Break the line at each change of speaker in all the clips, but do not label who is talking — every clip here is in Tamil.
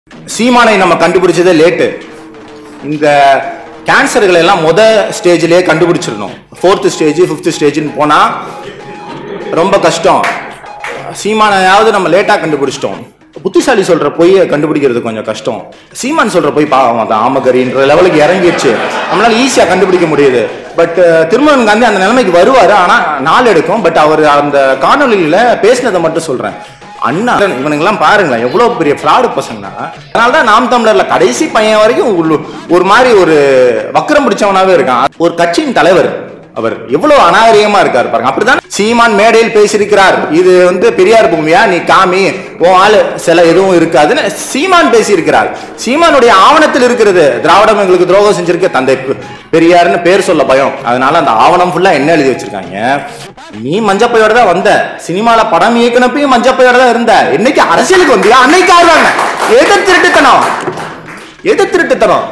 சீமானை நம்ம கண்டுபிடிச்சதே லேட்டு இந்த கேன்சர்களை எல்லாம் முத ஸ்டேஜ்லயே கண்டுபிடிச்சிடணும் ஃபோர்த் ஸ்டேஜ் ஃபிஃப்த் ஸ்டேஜ்னு போனா ரொம்ப கஷ்டம் சீமானையாவது நம்ம லேட்டா கண்டுபிடிச்சிட்டோம் புத்திசாலி சொல்ற பொய்யை கண்டுபிடிக்கிறது கொஞ்சம் கஷ்டம் சீமான் சொல்ற பொய் பாவம் அது ஆமகரின்ற லெவலுக்கு இறங்கிடுச்சு நம்மளால ஈஸியா கண்டுபிடிக்க முடியுது பட் திருமணன் காந்தி அந்த நிலைமைக்கு வருவாரு ஆனா நாள் எடுக்கும் பட் அவர் அந்த காணொலியில பேசினதை மட்டும் சொல்றேன் அண்ணா இவனுங்கெல்லாம் பாருங்களேன் எவ்வளவு பெரிய ஃப்ராடு பசங்கன்னா அதனால தான் நாம் தமிழர்ல கடைசி பையன் வரைக்கும் ஒரு- ஒரு மாதிரி ஒரு வக்கரம் பிடிச்சவனாவே இருக்கான் ஒரு கட்சியின் தலைவர் அவர் எவ்வளவு அநாகரிகமா இருக்காரு பாருங்க அப்படிதான் சீமான் மேடையில் பேசியிருக்கிறார் இது வந்து பெரியார் பூமியா நீ காமி உன் ஆளு சில எதுவும் இருக்காதுன்னு சீமான் பேசியிருக்கிறார் சீமானுடைய ஆவணத்தில் இருக்கிறது திராவிடம் எங்களுக்கு துரோகம் செஞ்சிருக்க தந்தை பெ- பெரியார்னு பேர் சொல்ல பயம் அதனால அந்த ஆவணம் ஃபுல்லா என்ன எழுதி வச்சிருக்காங்க நீ மஞ்சப்பையோட தான் வந்த சினிமால படம் இயக்குனப்பையும் மஞ்சப்பையோட தான் இருந்த என்னைக்கு அரசியலுக்கு வந்தியா அன்னைக்கு ஆடுறாங்க எது திருட்டுத்தனம் எது திருட்டுத்தனம்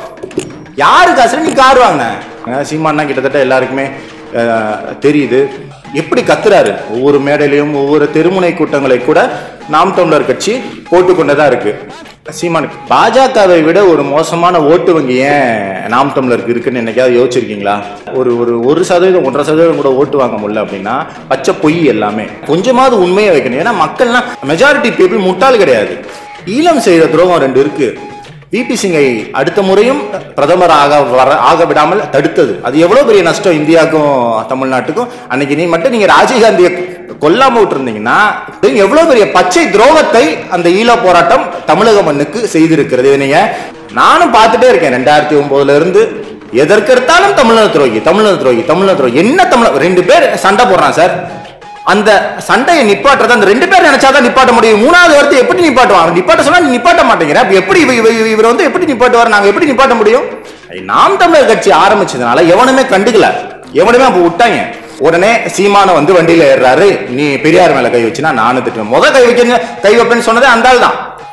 யாரு காசு நீ கார் வாங்கின சீமானா கிட்டத்தட்ட எல்லாருக்குமே அஹ், தெரியுது எப்படி கத்துறாரு ஒவ்வொரு மேடையிலையும் ஒவ்வொரு தெருமுனை கூட்டங்களை கூட நாம் தமிழர் கட்சி போட்டுக்கொண்டதா இருக்கு சீமான் பாஜகவை விட ஒரு மோசமான ஓட்டு வங்கி ஏன் நாம் தமிழருக்கு இருக்குன்னு என்னைக்காவது யோசிச்சிருக்கீங்களா ஒரு ஒரு ஒரு சதவீதம் ஒன்றரை சதவீதம் கூட ஓட்டு வாங்க முடியல அப்படின்னா பச்சை பொய் எல்லாமே கொஞ்சமாவது உண்மையை வைக்கணும் ஏன்னா மக்கள்லாம் மெஜாரிட்டி பீப்புள் முட்டாள் கிடையாது ஈழம் செய்த துரோகம் ரெண்டு இருக்கு விபி சிங்கை அடுத்த முறையும் பிரதமர் ஆக வர ஆக விடாமல் தடுத்தது அது எவ்வளவு பெரிய நஷ்டம் இந்தியாவுக்கும் தமிழ்நாட்டுக்கும் அன்னைக்கு நீ மட்டும் நீங்க ராஜீவ்காந்தியை கொல்லாம விட்டுருந்தீங்கன்னா எவ்வளவு பெரிய பச்சை துரோகத்தை அந்த ஈழ போராட்டம் தமிழக மண்ணுக்கு செய்திருக்கிறது இதை நீங்க நானும் பார்த்துட்டே இருக்கேன் ரெண்டாயிரத்தி ஒன்பதுல இருந்து எதற்கெடுத்தாலும் தமிழக துரோகி தமிழக துரோகி தமிழக துரோகி என்ன தமிழ் ரெண்டு பேர் சண்டை போடுறான் சார் அந்த சண்டையை நிப்பாட்டுறது அந்த ரெண்டு பேர் நினைச்சாதான் நிப்பாட்ட முடியும் மூணாவது வார்த்தை எப்படி நிப்பாட்டுவான் அவன் நிப்பாட்ட சொன்னா நீ நிப்பாட்ட மாட்டேங்கிற அப்ப எப்படி இவ- இவ- இவ- இவர் வந்து எப்படி நிப்பாட்டுவார் நாங்க எப்படி நிப்பாட்ட முடியும் ஐ, நாம் தமிழர் கட்சி ஆரம்பிச்சதுனால எவனுமே கண்டுக்கல எவனுமே அப்ப விட்டாங்க உடனே சீமான வந்து வண்டியில ஏறுறாரு நீ பெரியார் மேல கை வச்சுனா நானும் திட்டுவேன் முத கை வைக்க கை வைப்பேன்னு சொன்னதே அந்த ஆள் தான்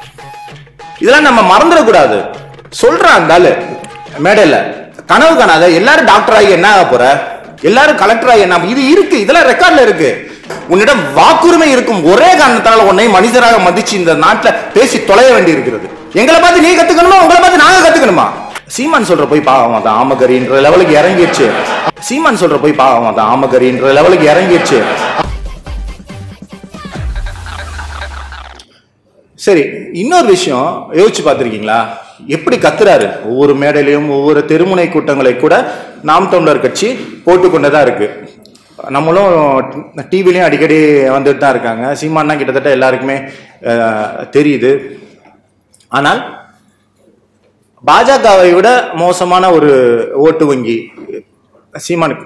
இதெல்லாம் நம்ம மறந்துடக்கூடாது சொல்றான் அந்த ஆளு மேடையில கனவு காணாத எல்லாரும் டாக்டர் ஆகி என்ன ஆக போற எல்லாரும் கலெக்டர் ஆகி என்ன இது இருக்கு இதெல்லாம் ரெக்கார்ட்ல இருக்கு உன்னிடம் வாக்குரிமை இருக்கும் ஒரே காரணத்தால உன்னை மனிதராக மதிச்சு இந்த நாட்டுல பேசி தொலைய வேண்டி இருக்கிறது எங்களை பார்த்து நீ கத்துக்கணுமா உங்களை பார்த்து நாங்க கத்துக்கணுமா சீமான் சொல்ற போய் பாவம் அது ஆமகரின்ற லெவலுக்கு இறங்கிடுச்சு சீமான் சொல்ற போய் பாவம் அது ஆமகரின்ற லெவலுக்கு இறங்கிடுச்சு சரி இன்னொரு விஷயம் யோசிச்சு பார்த்திருக்கீங்களா எப்படி கத்துறாரு ஒவ்வொரு மேடையிலையும் ஒவ்வொரு தெருமுனை கூட்டங்களை கூட நாம் தமிழர் கட்சி போட்டுக்கொண்டதா இருக்கு நம்மளும் டிவிலையும் அடிக்கடி வந்துட்டு தான் இருக்காங்க சீமானா கிட்டத்தட்ட எல்லாருக்குமே அஹ், தெரியுது ஆனால் பாஜகவை விட மோசமான ஒரு ஓட்டு வங்கி சீமானுக்கு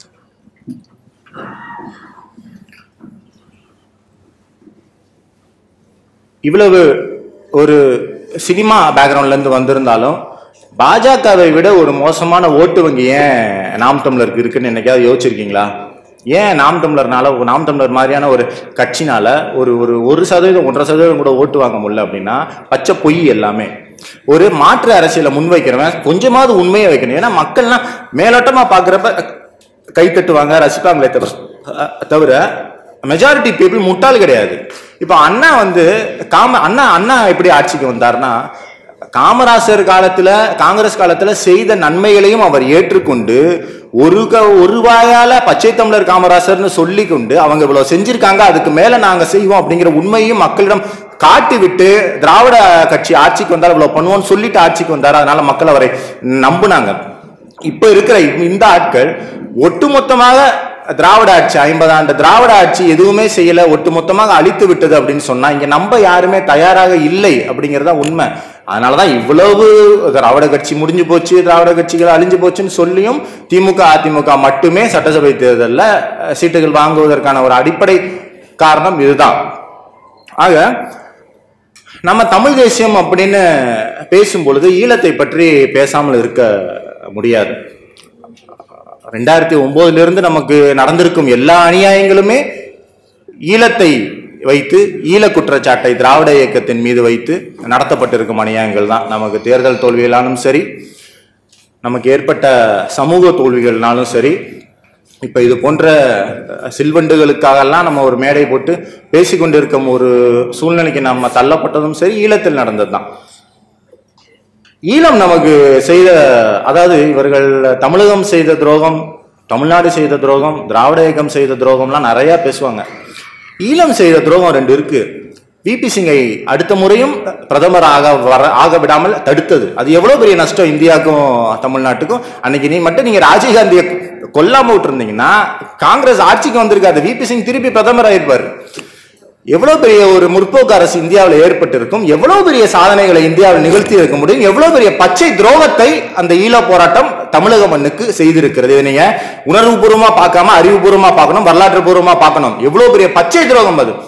இவ்வளவு ஒரு சினிமா பேக்ரவுண்ட்ல இருந்து வந்திருந்தாலும் பாஜகவை விட ஒரு மோசமான ஓட்டு வங்கி ஏன் நாம் தமிழருக்கு இருக்குன்னு என்னைக்காவது யோசிச்சிருக்கீங்களா ஏன் நாம் தமிழர்னால நாம் தமிழர் மாதிரியான ஒரு கட்சினால ஒரு ஒரு ஒரு சதவீதம் ஒன்றரை சதவீதம் கூட ஓட்டு வாங்க முடியல அப்படின்னா பச்சை பொய் எல்லாமே ஒரு மாற்று அரசியலை முன்வைக்கிறவன் கொஞ்சமாவது உண்மையை வைக்கணும் ஏன்னா மக்கள்லாம் மேலோட்டமா பாக்குறப்ப கை தட்டுவாங்க ரசிப்பாங்களே தவிர தவிர மெஜாரிட்டி பீப்புள் முட்டாள் கிடையாது இப்போ அண்ணா வந்து காம அண்ணா அண்ணா எப்படி ஆட்சிக்கு வந்தார்னா காமராசர் காலத்துல காங்கிரஸ் காலத்துல செய்த நன்மைகளையும் அவர் ஏற்றுக்கொண்டு ஒரு க ஒரு வாயால பச்சை தமிழர் காமராசர்னு சொல்லி கொண்டு அவங்க இவ்வளவு செஞ்சிருக்காங்க அதுக்கு மேல நாங்க செய்வோம் அப்படிங்கிற உண்மையும் மக்களிடம் காட்டி விட்டு திராவிட கட்சி ஆட்சிக்கு வந்தால் இவ்வளவு பண்ணுவோம்னு சொல்லிட்டு ஆட்சிக்கு வந்தார் அதனால மக்கள் அவரை நம்புனாங்க இப்ப இருக்கிற இந்த ஆட்கள் ஒட்டுமொத்தமாக திராவிட ஆட்சி ஐம்பது ஆண்டு திராவிட ஆட்சி எதுவுமே செய்யல ஒட்டுமொத்தமாக அழித்து விட்டது அப்படின்னு சொன்னா இங்க நம்ப யாருமே தயாராக இல்லை அப்படிங்கறதா உண்மை அதனாலதான் இவ்வளவு திராவிட கட்சி முடிஞ்சு போச்சு திராவிட கட்சிகள் அழிஞ்சு போச்சுன்னு சொல்லியும் திமுக அதிமுக மட்டுமே சட்டசபை தேர்தலில் சீட்டுகள் வாங்குவதற்கான ஒரு அடிப்படை காரணம் இதுதான் ஆக நம்ம தமிழ் தேசியம் அப்படின்னு பேசும் பொழுது ஈழத்தை பற்றி பேசாமல் இருக்க முடியாது ரெண்டாயிரத்தி ஒன்பதுல இருந்து நமக்கு நடந்திருக்கும் எல்லா அநியாயங்களுமே ஈழத்தை வைத்து ஈழ குற்றச்சாட்டை திராவிட இயக்கத்தின் மீது வைத்து நடத்தப்பட்டிருக்கும் அநியாயங்கள் தான் நமக்கு தேர்தல் தோல்வியிலாலும் சரி நமக்கு ஏற்பட்ட சமூக தோல்விகள்னாலும் சரி இப்ப இது போன்ற அஹ், சில்வண்டுகளுக்காகலாம் நம்ம ஒரு மேடை போட்டு பேசிக்கொண்டிருக்கும் ஒரு சூழ்நிலைக்கு நம்ம தள்ளப்பட்டதும் சரி ஈழத்தில் நடந்தது தான் ஈழம் நமக்கு செய்த அதாவது இவர்கள் தமிழகம் செய்த துரோகம் தமிழ்நாடு செய்த துரோகம் திராவிட இயக்கம் செய்த துரோகம்லாம் நிறைய பேசுவாங்க ஈழம் செய்த துரோகம் ரெண்டு இருக்கு விபி சிங்கை அடுத்த முறையும் பிரதமர் ஆக வர ஆக விடாமல் தடுத்தது அது எவ்வளவு பெரிய நஷ்டம் இந்தியாவுக்கும் தமிழ்நாட்டுக்கும் அன்னைக்கு நீ மட்டும் நீங்க ராஜீவ்காந்தியை கொல்லாம விட்டுருந்தீங்கன்னா காங்கிரஸ் ஆட்சிக்கு வந்திருக்காது விபி சிங் திருப்பி பிரதமர் ஆயிருப்பாரு எவ்வளவு பெரிய ஒரு முற்போக்கு அரசு இந்தியாவில் ஏற்பட்டிருக்கும் எவ்வளவு பெரிய சாதனைகளை இந்தியாவில் நிகழ்த்தி இருக்க முடியும் எவ்வளவு பெரிய பச்சை துரோகத்தை அந்த ஈழ போராட்டம் தமிழக மண்ணுக்கு செய்திருக்கிறது இதை நீங்க உணர்வுபூர்வமா பார்க்காம அறிவுபூர்வமா பார்க்கணும் வரலாற்று பூர்வமா பார்க்கணும் எவ்வளவு பெரிய பச்சை துரோகம் அது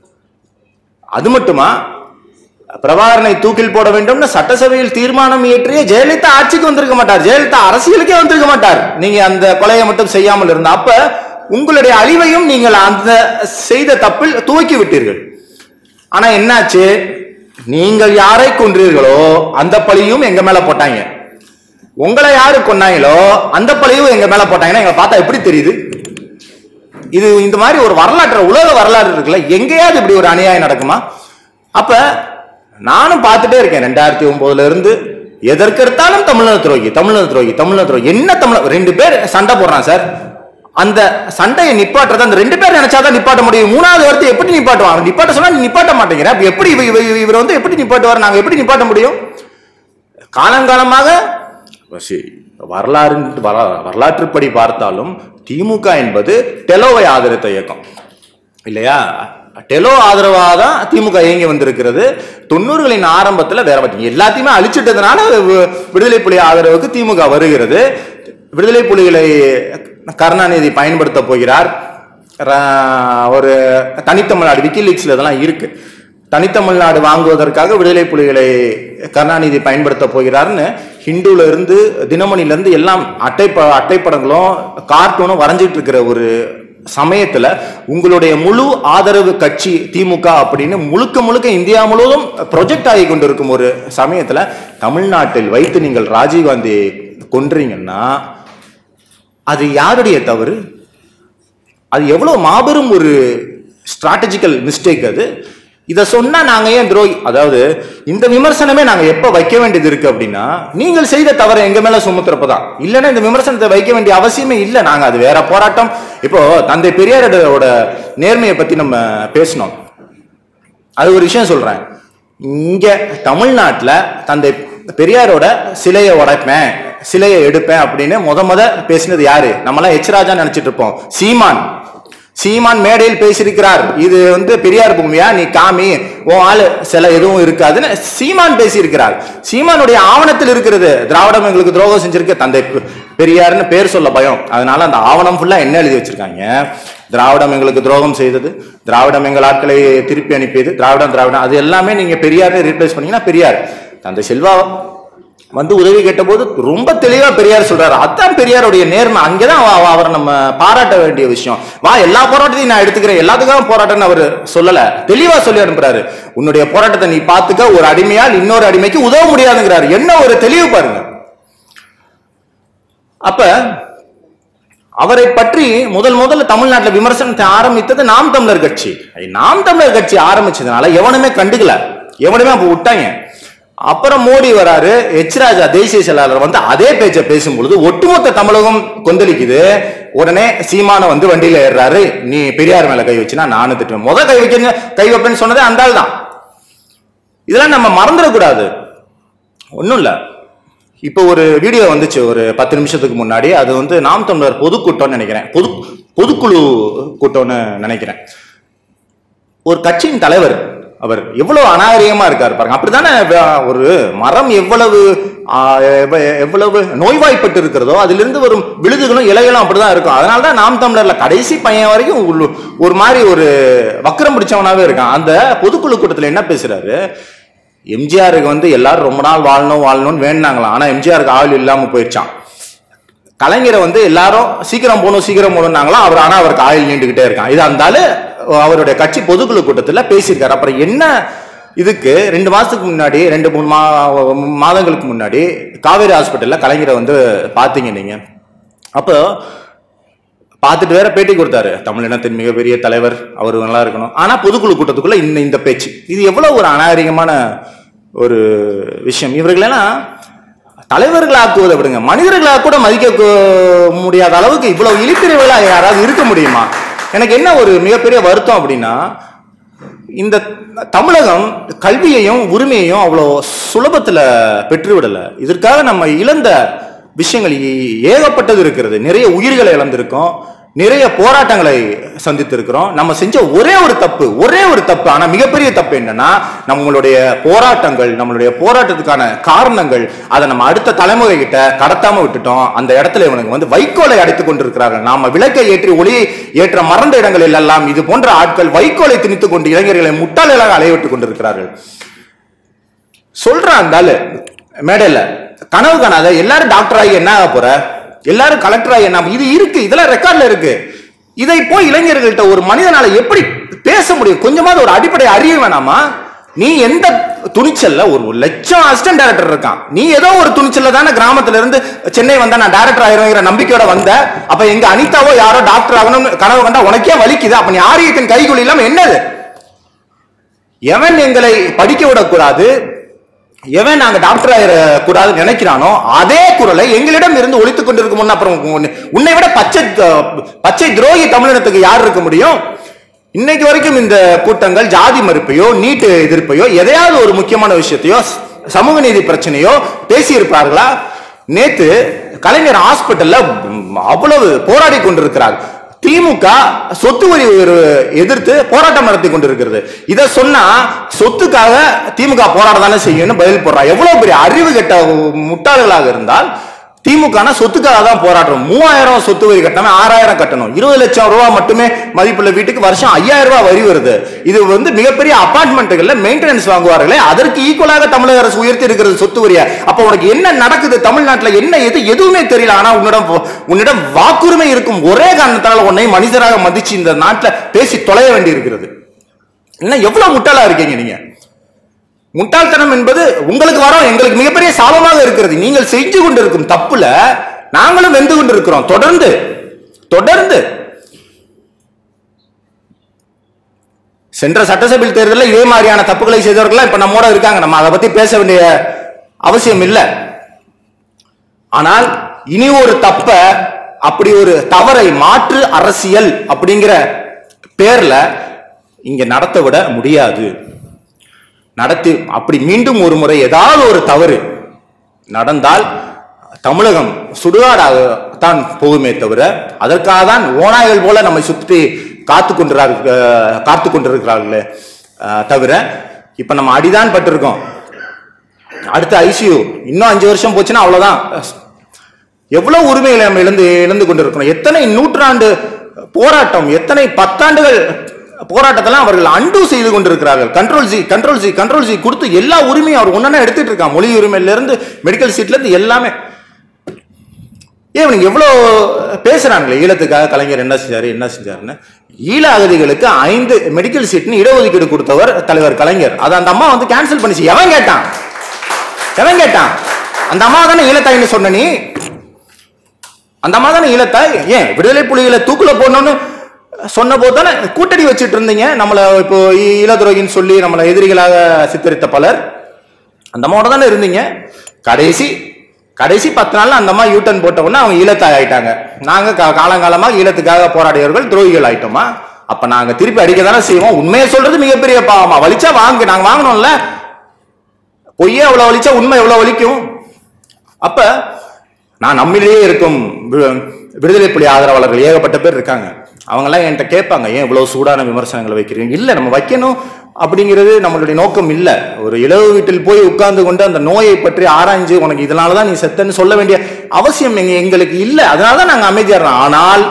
அது மட்டுமா பிரபாகரனை தூக்கில் போட வேண்டும்னு சட்டசபையில் தீர்மானம் இயற்றிய ஜெயலலிதா ஆட்சிக்கு வந்திருக்க மாட்டார் ஜெயலலிதா அரசியலுக்கே வந்திருக்க மாட்டார் நீங்க அந்த கொலையை மட்டும் செய்யாமல் இருந்தா அப்ப உங்களுடைய அழிவையும் நீங்கள் அந்த செய்த தப்பில் துவக்கி விட்டீர்கள் ஆனா என்னாச்சு நீங்கள் யாரை கொன்றீர்களோ அந்த பழியும் எங்க மேல போட்டாங்க உங்களை யாரு கொன்னாங்களோ அந்த பழியும் எங்க மேல போட்டாங்கன்னா எங்களை பார்த்தா எப்படி தெரியுது இது இந்த மாதிரி ஒரு வரலாற்று உலக வரலாறு இருக்குல்ல எங்கேயாவது இப்படி ஒரு அநியாயம் நடக்குமா அப்ப நானும் பார்த்துட்டே இருக்கேன் ரெண்டாயிரத்தி ஒன்பதுல இருந்து எதற்கெடுத்தாலும் தமிழ்நாடு துரோகி தமிழ்நாடு துரோகி தமிழ்நாடு துரோகி என்ன தமிழ் ரெண்டு பேர் சண்டை போடுறான் சார் அந்த சண்டையை நிப்பாட்டுறது அந்த ரெண்டு பேர் நினைச்சாதான் நிப்பாட்ட முடியும் மூணாவது வார்த்தை எப்படி நிப்பாட்டுவான் அவன் நிப்பாட்ட சொன்னா நீ நிப்பாட்ட மாட்டேங்கிற அப்ப எப்படி இவ- இவ- இவ- இவர் வந்து எப்படி நிப்பாட்டுவார் நாங்க எப்படி நிப்பாட்ட முடியும் காலங்காலமாக சி- வரலாறு வர- வரலாற்றுப்படி பார்த்தாலும் திமுக என்பது டெலோவை ஆதரித்த இயக்கம் இல்லையா டெலோ ஆதரவாக தான் திமுக இயங்கி வந்திருக்கிறது தொண்ணூறுகளின் ஆரம்பத்தில் வேற பற்றி எல்லாத்தையுமே அழிச்சிட்டதுனால வி- விடுதலை புலி ஆதரவுக்கு திமுக வருகிறது விடுதலை புலிகளை கருணாநிதி பயன்படுத்த போகிறார் ர- ஒரு தனித்தமிழ்நாடு விக்கிலீக்ஸ்ல இதெல்லாம் இருக்கு தனித்தமிழ்நாடு வாங்குவதற்காக விடுதலை புலிகளை கருணாநிதி பயன்படுத்த போகிறார்னு ஹிந்துல இருந்து தினமணில இருந்து எல்லாம் அட்டை ப- அட்டைப்படங்களும் கார்ட்டூனும் வரைஞ்சிட்டு இருக்கிற ஒரு சமயத்துல உங்களுடைய முழு ஆதரவு கட்சி திமுக அப்படின்னு முழுக்க முழுக்க இந்தியா முழுவதும் ப்ரொஜெக்ட் ஆகி கொண்டிருக்கும் ஒரு சமயத்துல தமிழ்நாட்டில் வைத்து நீங்கள் ராஜீவ்காந்தி கொன்றீங்கன்னா அது யாருடைய தவறு அது எவ்வளவு மாபெரும் ஒரு ஸ்ட்ராட்டஜிக்கல் மிஸ்டேக் அது இதை சொன்னா நாங்க ஏன் துரோகி அதாவது இந்த விமர்சனமே நாங்க எப்ப வைக்க வேண்டியது இருக்கு அப்படின்னா நீங்கள் செய்த தவறை எங்க மேல சுமத்துறப்பதான் இல்லைன்னா இந்த விமர்சனத்தை வைக்க வேண்டிய அவசியமே இல்லை நாங்க அது வேற போராட்டம் இப்போ தந்தை பெரியாரோட நேர்மையை பத்தி நம்ம பேசினோம் அது ஒரு விஷயம் சொல்றேன் இங்க தமிழ்நாட்டுல தந்தை பெரியாரோட சிலையை உடைப்பேன் சிலையை எடுப்பேன் அப்படின்னு முத முத பேசினது யாரு நம்மளாம் எச் ராஜா நினைச்சிட்டு இருப்போம் சீமான் சீமான் மேடையில் பேசியிருக்கிறார் இது வந்து பெரியார் பூமியா நீ காமி உன் ஆளு சில எதுவும் இருக்காதுன்னு சீமான் பேசியிருக்கிறார் சீமானுடைய ஆவணத்தில் இருக்கிறது திராவிடம் எங்களுக்கு துரோகம் செஞ்சிருக்கு தந்தை பெ- பெரியார்னு பேர் சொல்ல பயம் அதனால அந்த ஆவணம் ஃபுல்லா என்ன எழுதி வச்சிருக்காங்க திராவிடம் எங்களுக்கு துரோகம் செய்தது திராவிடம் எங்கள் ஆட்களை திருப்பி அனுப்பியது திராவிடம் திராவிடம் அது எல்லாமே நீங்க பெரியார் ரீப்ளேஸ் பண்ணீங்கன்னா பெரியார் தந்தை செல்வா வந்து உதவி கேட்டபோது ரொம்ப தெளிவா பெரியார் சொல்றாரு அதான் பெரியாருடைய நேர்மை அங்கதான் அவ- அவ- அவரை நம்ம பாராட்ட வேண்டிய விஷயம் வா எல்லா போராட்டத்தையும் நான் எடுத்துக்கிறேன் எல்லாத்துக்காக போராட்டம்னு அவர் சொல்லல தெளிவா சொல்லி அனுப்புறாரு உன்னுடைய போராட்டத்தை நீ பாத்துக்க ஒரு அடிமையால் இன்னொரு அடிமைக்கு உதவ முடியாதுங்கிறாரு என்ன ஒரு தெளிவு பாருங்க அப்ப அவரை பற்றி முதல் முதல்ல தமிழ்நாட்டில் விமர்சனத்தை ஆரம்பித்தது நாம் தமிழர் கட்சி நாம் தமிழர் கட்சி ஆரம்பிச்சதுனால எவனுமே கண்டுக்கல எவனுமே அப்ப விட்டாங்க அப்புறம் மோடி வராரு எச் ராஜா தேசிய செயலாளர் வந்து அதே பேச்சை பேசும்பொழுது ஒட்டுமொத்த தமிழகம் கொந்தளிக்குது உடனே சீமான வந்து வண்டியில ஏறுறாரு நீ பெரியார் மேல கை வச்சுனா நானும் திட்டுவேன் முத கை வைக்க கை வைப்பேன்னு சொன்னதே அந்த ஆள் தான் இதெல்லாம் நம்ம மறந்துடக்கூடாது ஒன்றும் இல்லை இப்போ ஒரு வீடியோ வந்துச்சு ஒரு பத்து நிமிஷத்துக்கு முன்னாடி அது வந்து நாம் தமிழர் பொதுக்கூட்டம்னு நினைக்கிறேன் பொது பொதுக்குழு கூட்டம்னு நினைக்கிறேன் ஒரு கட்சியின் தலைவர் அவர் எவ்வளவு அநாகரிகமா இருக்காரு பாருங்க அப்படித்தானே வ- ஒரு மரம் எவ்வளவு ஆ, எவ்வ- எவ்வளவு நோய்வாய்ப்பட்டு இருக்கிறதோ அதிலிருந்து வரும் விழுதுகளும் இலைகளும் அப்படிதான் இருக்கும் அதனால தான் நாம் தமிழர்ல கடைசி பையன் வரைக்கும் ஒரு- ஒரு மாதிரி ஒரு வக்கரம் பிடிச்சவனாவே இருக்கான் அந்த பொதுக்குழு கூட்டத்தில் என்ன பேசுறாரு எம்ஜிஆருக்கு வந்து எல்லாரும் ரொம்ப நாள் வாழணும் வாழணும்னு வேணுனாங்களாம் ஆனா எம்ஜிஆருக்கு ஆள் இல்லாம போயிடுச்சான் கலைஞரை வந்து எல்லாரும் சீக்கிரம் போகணும் சீக்கிரம் போகணும்னாங்களாம் அவர் ஆனா அவருக்கு ஆயுள் நீண்டுகிட்டே இருக்கான் இது அந்த ஆளு அவருடைய கட்சி பொதுக்குழு கூட்டத்துல பேசியிருக்காரு அப்புறம் என்ன இதுக்கு ரெண்டு மாசத்துக்கு முன்னாடி ரெண்டு மூணு மா மாதங்களுக்கு முன்னாடி காவேரி ஹாஸ்பிட்டல்ல கலைஞரை வந்து பாத்தீங்க நீங்க அப்போ பார்த்துட்டு வேற பேட்டி கொடுத்தாரு தமிழினத்தின் மிகப்பெரிய தலைவர் அவர் நல்லா இருக்கணும் ஆனா பொதுக்குழு கூட்டத்துக்குள்ள இந்த இந்த பேச்சு இது எவ்வளவு ஒரு அநாகரிகமான ஒரு விஷயம் இவர்களெல்லாம் தலைவர்களாக்குவதை விடுங்க மனிதர்களாக கூட மதிக்க கு- முடியாத அளவுக்கு இவ்வளவு இழிப்பிரிவுகளா யாராவது இருக்க முடியுமா எனக்கு என்ன ஒரு மிகப்பெரிய வருத்தம் அப்படின்னா இந்த தமிழகம் கல்வியையும் உரிமையையும் அவ்வளோ சுலபத்தில் பெற்றுவிடலை இதற்காக நம்ம இழந்த விஷயங்கள் ஏ- ஏகப்பட்டது இருக்கிறது நிறைய உயிர்களை இழந்திருக்கோம் நிறைய போராட்டங்களை சந்தித்திருக்கிறோம் நம்ம செஞ்ச ஒரே ஒரு தப்பு ஒரே ஒரு தப்பு ஆனா மிகப்பெரிய தப்பு என்னன்னா நம்மளுடைய போராட்டங்கள் நம்மளுடைய போராட்டத்துக்கான காரணங்கள் அதை நம்ம அடுத்த தலைமுறை கிட்ட கடத்தாம விட்டுட்டோம் அந்த இடத்துல இவனுங்க வந்து வைக்கோலை அடைத்துக் கொண்டிருக்கிறார்கள் நாம விளக்கை ஏற்றி ஒளியை ஏற்ற மறந்த இடங்களில் எல்லாம் இது போன்ற ஆட்கள் வைக்கோலை திணித்துக் கொண்டு இளைஞர்களை முட்டாளாக அலைவிட்டுக் கொண்டிருக்கிறார்கள் சொல்றான் அந்த ஆளு மேடையில கனவு காணாத எல்லாரும் டாக்டர் ஆகி என்ன ஆக போற எல்லாரும் கலெக்டர் ஆகி என்ன இது இருக்கு இதெல்லாம் ரெக்கார்ட்ல இருக்கு இதை போய் இளைஞர்கள்ட்ட ஒரு மனிதனால எப்படி பேச முடியும் கொஞ்சமாவது ஒரு அடிப்படை அறிய வேணாமா நீ எந்த துணிச்சல்ல ஒரு ஒரு லட்சம் அசிஸ்டன்ட் டைரக்டர் இருக்கான் நீ ஏதோ ஒரு துணிச்சல்ல தானே கிராமத்துல இருந்து சென்னை வந்தா நான் டைரக்டர் ஆயிருவேங்கிற நம்பிக்கையோட வந்த அப்ப எங்க அனிதாவோ யாரோ டாக்டர் ஆகணும்னு கனவு கண்டா உனக்கே வலிக்குது அப்ப நீ ஆரியத்தின் கைகூலி இல்லாம என்னது எவன் எங்களை படிக்க விடக்கூடாது எவன் நாங்க டாக்டர் ஆயிர கூடாதுன்னு நினைக்கிறானோ அதே குரலை எங்களிடம் இருந்து ஒழித்துக் கொண்டிருக்கும் முன்ன அப்புறம் உன்னை- உன்னை விட பச்சை த- பச்சை துரோகி தமிழினத்துக்கு யார் இருக்க முடியும் இன்னைக்கு வரைக்கும் இந்த கூட்டங்கள் ஜாதி மறுப்பையோ நீட்டு எதிர்ப்பையோ எதையாவது ஒரு முக்கியமான விஷயத்தையோ ஸ்- சமூக நீதி பிரச்சனையோ பேசியிருப்பார்களா நேத்து கலைஞர் ஹாஸ்பிட்டல்ல ம், அவ்வளவு போராடி கொண்டிருக்கிறார் திமுக சொத்து வரி உயர்வு எதிர்த்து போராட்டம் நடத்தி கொண்டிருக்கிறது இதை சொன்னா சொத்துக்காக திமுக போராட தானே செய்யும்னு பதில் போடுறா எவ்வளவு பெரிய அறிவு கெட்ட முட்டாள்களாக இருந்தால் திமுக சொத்துக்காக தான் போராடுறோம் மூவாயிரம் சொத்து வரி கட்டணும் ஆறாயிரம் கட்டணும் இருபது லட்சம் ரூபாய் மட்டுமே மதிப்புள்ள வீட்டுக்கு வருஷம் ஐயாயிரம் ரூபாய் வரி வருது இது வந்து மிகப்பெரிய அபார்ட்மெண்ட்டுகள்ல மெயின்டெனன்ஸ் வாங்குவார்களே அதற்கு ஈக்குவலாக தமிழக அரசு உயர்த்தி இருக்கிறது சொத்து வரியா அப்ப உனக்கு என்ன நடக்குது தமிழ்நாட்டுல என்ன எது எதுவுமே தெரியல ஆனா உன்னிடம் போ- உன்னிடம் வாக்குரிமை இருக்கும் ஒரே காரணத்தால உன்னை மனிதராக மதிச்சு இந்த நாட்டுல பேசி தொலைய வேண்டி இருக்கிறது என்ன எவ்வளவு முட்டாளா இருக்கீங்க நீங்க முட்டாள்தனம் என்பது உங்களுக்கு வரோம் எங்களுக்கு மிகப்பெரிய சாபமாக இருக்கிறது நீங்கள் செஞ்சு கொண்டிருக்கும் தப்புல நாங்களும் வெந்து கொண்டிருக்கிறோம் தொடர்ந்து தொடர்ந்து சென்ற சட்டசபை தேர்தலில் இதே மாதிரியான தப்புகளை செய்தவர்கள் இப்ப நம்மோட இருக்காங்க நம்ம அதை பத்தி பேச வேண்டிய அவசியம் இல்லை ஆனால் இனி ஒரு தப்ப அப்படி ஒரு தவறை மாற்று அரசியல் அப்படிங்கிற பேர்ல இங்க நடத்த விட முடியாது நடத்தி அப்படி மீண்டும் ஒரு முறை ஏதாவது ஒரு தவறு நடந்தால் தமிழகம் சுடுகாடாக தான் போகுமே தவிர அதற்காக தான் ஓநாய்கள் போல நம்மை சுற்றி காத்து கொண்டிருக்கிறார்கள் காத்து கொண்டிருக்கிறார்களே அஹ், தவிர இப்ப நம்ம அடிதான் பட்டிருக்கோம் அடுத்த ஐசியூ இன்னும் அஞ்சு வருஷம் போச்சுன்னா அவ்வளவுதான் எவ்வளவு உரிமைகளை நம்ம இழந்து இழந்து கொண்டிருக்கிறோம் எத்தனை நூற்றாண்டு போராட்டம் எத்தனை பத்தாண்டுகள் போராட்டத்தெல்லாம் அவர்கள் அண்டு செய்து கொண்டிருக்கிறார்கள் control C control C control C கொடுத்து எல்லா உரிமையும் அவர் ஒன்னா எடுத்துட்டு இருக்கான் மொழி உரிமையில இருந்து மெடிக்கல் சீட்ல இருந்து எல்லாமே ஏன் இவனுக்கு எவ்வளோ பேசுறாங்களே ஈழத்துக்காக கலைஞர் என்ன செஞ்சாரு என்ன செஞ்சாருன்னு ஈழ அகதிகளுக்கு ஐந்து மெடிக்கல் சீட்னு இடஒதுக்கீடு கொடுத்தவர் தலைவர் கலைஞர் அதை அந்த அம்மா வந்து கேன்சல் பண்ணிச்சு எவன் கேட்டான் எவன் கேட்டான் அந்த அம்மா தானே ஈழத்தாயின்னு சொன்ன நீ அந்த அம்மா தானே ஈழத்தாய் ஏன் விடுதலை புலிகளை தூக்குல போடணும்னு சொன்ன போது தானே கூட்டணி வச்சுட்டு இருந்தீங்க நம்மளை இப்போ ஈ- ஈழத்துரோகின்னு சொல்லி நம்மளை எதிரிகளாக சித்தரித்த பலர் அந்த அம்மாவோட தானே இருந்தீங்க கடைசி கடைசி பத்து நாள்ல அந்த அம்மா யூட்டன் போட்ட உடனே அவங்க ஈழத்தாய் ஆயிட்டாங்க நாங்க கா- காலங்காலமாக ஈழத்துக்காக போராடியவர்கள் துரோகிகள் ஆயிட்டோமா அப்ப நாங்க திருப்பி அடிக்க தானே செய்வோம் உண்மையை சொல்றது மிகப்பெரிய பாவமா வலிச்சா வாங்கு நாங்க வாங்கணும்ல பொய்யே அவ்வளவு வலிச்சா உண்மை எவ்வளவு வலிக்கும் அப்ப நான் நம்மிலேயே இருக்கும் வி- விடுதலை புலி ஆதரவாளர்கள் ஏகப்பட்ட பேர் இருக்காங்க அவங்கெல்லாம் என்கிட்ட கேட்பாங்க ஏன் இவ்வளவு சூடான விமர்சனங்களை வைக்கிறீங்க இல்ல நம்ம வைக்கணும் அப்படிங்கிறது நம்மளுடைய நோக்கம் இல்ல ஒரு இளவு வீட்டில் போய் உட்கார்ந்து கொண்டு அந்த நோயை பற்றி ஆராய்ஞ்சு உனக்கு இதனால தான் நீ செத்தன்னு சொல்ல வேண்டிய அவசியம் எங்க எங்களுக்கு இல்ல அதனால தான் நாங்க அமைதியா இருக்கோம் ஆனால்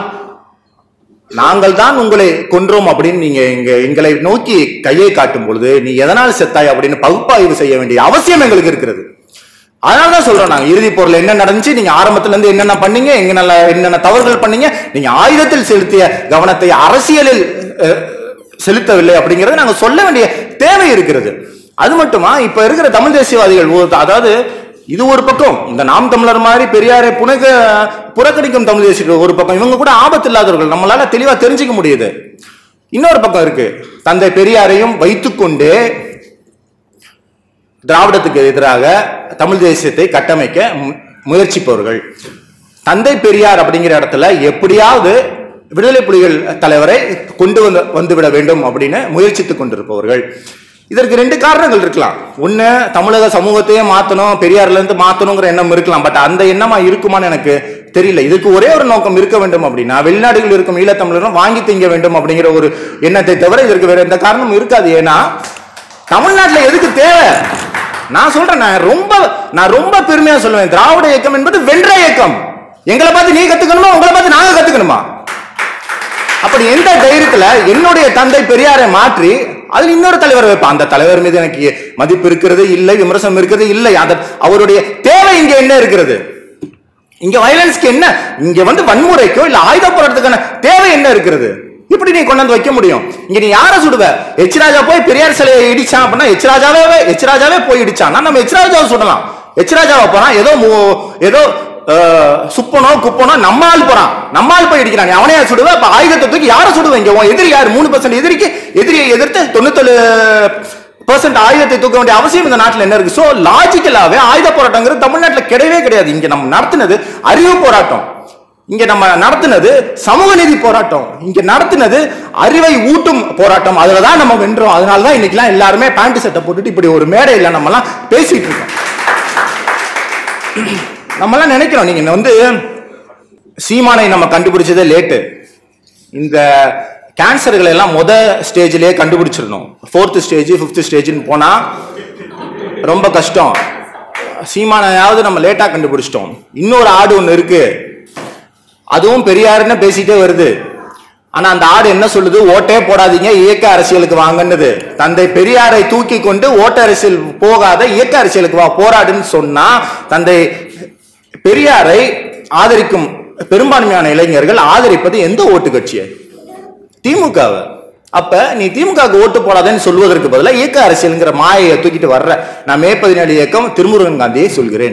நாங்கள் தான் உங்களை கொன்றோம் அப்படின்னு நீங்க எங்க எங்களை நோக்கி கையை காட்டும் பொழுது நீ எதனால் செத்தாய் அப்படின்னு பகுப்பாய்வு செய்ய வேண்டிய அவசியம் எங்களுக்கு இருக்கிறது அதனால தான் சொல்றோம் நாங்க இறுதி பொருள் என்ன நடந்துச்சு நீங்க ஆரம்பத்துல இருந்து என்னென்ன பண்ணீங்க எங்க நல்ல என்னென்ன தவறுகள் பண்ணீங்க நீங்க ஆயுதத்தில் செலுத்திய கவனத்தை அரசியலில் அஹ், செலுத்தவில்லை அப்படிங்கறத நாங்க சொல்ல வேண்டிய தேவை இருக்கிறது அது மட்டுமா இப்ப இருக்கிற தமிழ் தேசியவாதிகள் ஒரு- அதாவது இது ஒரு பக்கம் இந்த நாம் தமிழர் மாதிரி பெரியாரை புனக புறக்கணிக்கும் தமிழ் தேசியர்கள் ஒரு பக்கம் இவங்க கூட ஆபத்து இல்லாதவர்கள் நம்மளால தெளிவா தெரிஞ்சுக்க முடியுது இன்னொரு பக்கம் இருக்கு தந்தை பெரியாரையும் வைத்துக்கொண்டு திராவிடத்துக்கு எதிராக தமிழ் தேசியத்தை கட்டமைக்க மு- முயற்சிப்பவர்கள் தந்தை பெரியார் அப்படிங்கிற இடத்துல எப்படியாவது விடுதலை புலிகள் தலைவரை கொண்டு வந்து வந்துவிட வேண்டும் அப்படின்னு முயற்சித்துக் கொண்டிருப்பவர்கள் இதற்கு ரெண்டு காரணங்கள் இருக்கலாம் ஒண்ணு தமிழக சமூகத்தையே மாத்தணும் பெரியார்ல இருந்து மாத்தணுங்கிற எண்ணம் இருக்கலாம் பட் அந்த எண்ணமா இருக்குமான்னு எனக்கு தெரியல இதுக்கு ஒரே ஒரு நோக்கம் இருக்க வேண்டும் அப்படின்னா வெளிநாடுகளில் இருக்கும் ஈழத்தமிழரும் வாங்கி திங்க வேண்டும் அப்படிங்கிற ஒரு எண்ணத்தை தவிர இதற்கு வேற எந்த காரணமும் இருக்காது ஏன்னா தமிழ்நாட்டுல எதுக்கு தேவை நான் சொல்றேன் நான் ரொம்ப நான் ரொம்ப பெருமையா சொல்லுவேன் திராவிட இயக்கம் என்பது வென்ற இயக்கம் எங்களை பார்த்து நீ கத்துக்கணுமா உங்களை பார்த்து நாங்க கத்துக்கணுமா அப்படி எந்த தைரியத்துல என்னுடைய தந்தை பெரியாரை மாற்றி அதில் இன்னொரு தலைவர் வைப்பான் அந்த தலைவர் மீது எனக்கு மதிப்பு இருக்கிறது இல்லை விமர்சனம் இருக்கிறது இல்லை அந்த அவருடைய தேவை இங்க என்ன இருக்கிறது இங்க வயலன்ஸ்க்கு என்ன இங்க வந்து வன்முறைக்கோ இல்ல ஆயுத போராட்டத்துக்கான தேவை என்ன இருக்கிறது இப்படி நீ கொண்டாந்து வைக்க முடியும் இங்க நீ யார சுடுவ எச் ராஜா போய் பெரியார் சிலையை இடிச்சான் அப்படின்னா எச் ராஜாவே எச் ராஜாவே போய் இடிச்சான்னா நம்ம எச் ராஜாவை சுடலாம் எச் ராஜாவை போறான் ஏதோ மு- ஏதோ அஹ், சுப்பனோ குப்பனோ நம்ம ஆள் போறான் நம்ம ஆள் போய் இடிக்கிறான் நீ அவனையா சுடுவ அப்ப ஆயுதத்தை தூக்கி யாரை சுடுவ இங்க உன் எதிரி யார் மூணு பர்சன்ட் எதிரிக்கு எதிரியை எதிர்த்து தொண்ணூத்தேழு பர்சன்ட் ஆயுதத்தை தூக்க வேண்டிய அவசியம் இந்த நாட்டில் என்ன இருக்கு சோ லாஜிக்கலாவே ஆயுத போராட்டங்கிறது தமிழ்நாட்டில் கிடையவே கிடையாது இங்க நம்ம நடத்துனது அறிவு போராட்டம் இங்க நம்ம நடத்துனது சமூக நீதி போராட்டம் இங்க நடத்துனது அறிவை ஊட்டும் போராட்டம் அதுல தான் நம்ம வென்றோம் அதனால தான் இன்னைக்கெல்லாம் எல்லாருமே பேண்ட் சட்டை போட்டுட்டு இப்படி ஒரு மேடையில் நம்ம எல்லாம் பேசிட்டு இருக்கோம் நம்ம எல்லாம் நினைக்கிறோம் நீங்க வந்து சீமானை நம்ம கண்டுபிடிச்சதே லேட்டு இந்த கேன்சர்களை எல்லாம் முத ஸ்டேஜ்லயே கண்டுபிடிச்சிடணும் ஃபோர்த் ஸ்டேஜ் ஃபிஃப்த் ஸ்டேஜ்னு போனா ரொம்ப கஷ்டம் சீமானையாவது நம்ம லேட்டா கண்டுபிடிச்சிட்டோம் இன்னொரு ஆடு ஒன்று இருக்கு அதுவும் பெரியாருன்னு பேசிட்டே வருது ஆனா அந்த ஆடு என்ன சொல்லுது ஓட்டே போடாதீங்க இயக்க அரசியலுக்கு வாங்கன்னுது தந்தை பெரியாரை தூக்கி கொண்டு ஓட்ட அரசியல் போகாத இயக்க அரசியலுக்கு வா போராடுன்னு சொன்னா தந்தை பெரியாரை ஆதரிக்கும் பெரும்பான்மையான இளைஞர்கள் ஆதரிப்பது எந்த ஓட்டு கட்சியை திமுகவை அப்ப நீ திமுகவுக்கு ஓட்டு போடாதேன்னு சொல்வதற்கு பதிலாக இயக்க அரசியல்ங்கிற மாயையை தூக்கிட்டு வர்ற நான் மே பதினேழு இயக்கம் திருமுருகன் காந்தியை சொல்கிறேன்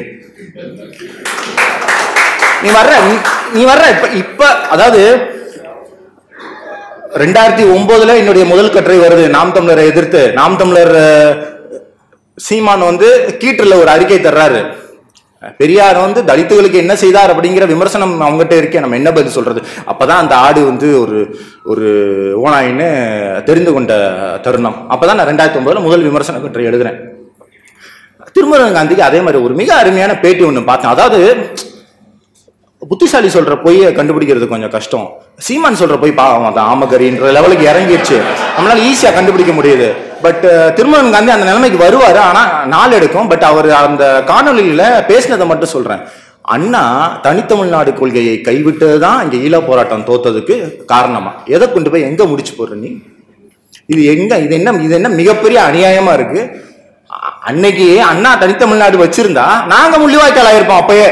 நீ வர்ற நீ- நீ வர்ற இப்ப இப்ப அதாவது ரெண்டாயிரத்தி ஒன்பதுல என்னுடைய முதல் கட்டுரை வருது நாம் தமிழரை எதிர்த்து நாம் தமிழர் அஹ், சீமான் வந்து கீற்றுல ஒரு அறிக்கை தர்றாரு பெரியார் வந்து தலித்துகளுக்கு என்ன செய்தார் அப்படிங்கிற விமர்சனம் அவங்ககிட்ட இருக்கே நம்ம என்ன பதில் சொல்றது அப்பதான் அந்த ஆடு வந்து ஒரு ஒரு ஓனாயின்னு தெரிந்து கொண்ட தருணம் அப்பதான் நான் ரெண்டாயிரத்தி ஒன்பதுல முதல் விமர்சன கட்டுரை எழுதுறேன் திருமுருகன் காந்திக்கு அதே மாதிரி ஒரு மிக அருமையான பேட்டி ஒன்று பார்த்தேன் அதாவது புத்திசாலி சொல்ற பொய்யை கண்டுபிடிக்கிறது கொஞ்சம் கஷ்டம் சீமான் சொல்ற பொய் பாவம் அது ஆமகரின்ற லெவலுக்கு இறங்கிடுச்சு நம்மளால ஈஸியா கண்டுபிடிக்க முடியுது பட் திருமணன் காந்தி அந்த நிலைமைக்கு வருவாரு ஆனா நாள் எடுக்கும் பட் அவர் அந்த காணொலியில பேசினதை மட்டும் சொல்றேன் அண்ணா தனித்தமிழ்நாடு கொள்கையை கைவிட்டது தான் இங்க ஈழ போராட்டம் தோத்ததுக்கு காரணமா எதை கொண்டு போய் எங்க முடிச்சு போடுற நீ இது எங்க இது என்ன இது என்ன மிகப்பெரிய அநியாயமா இருக்கு அ- அன்னைக்கு அண்ணா தனித்தமிழ்நாடு வச்சிருந்தா நாங்க முள்ளிவாய்க்கால் ஆயிருப்போம் அப்பயே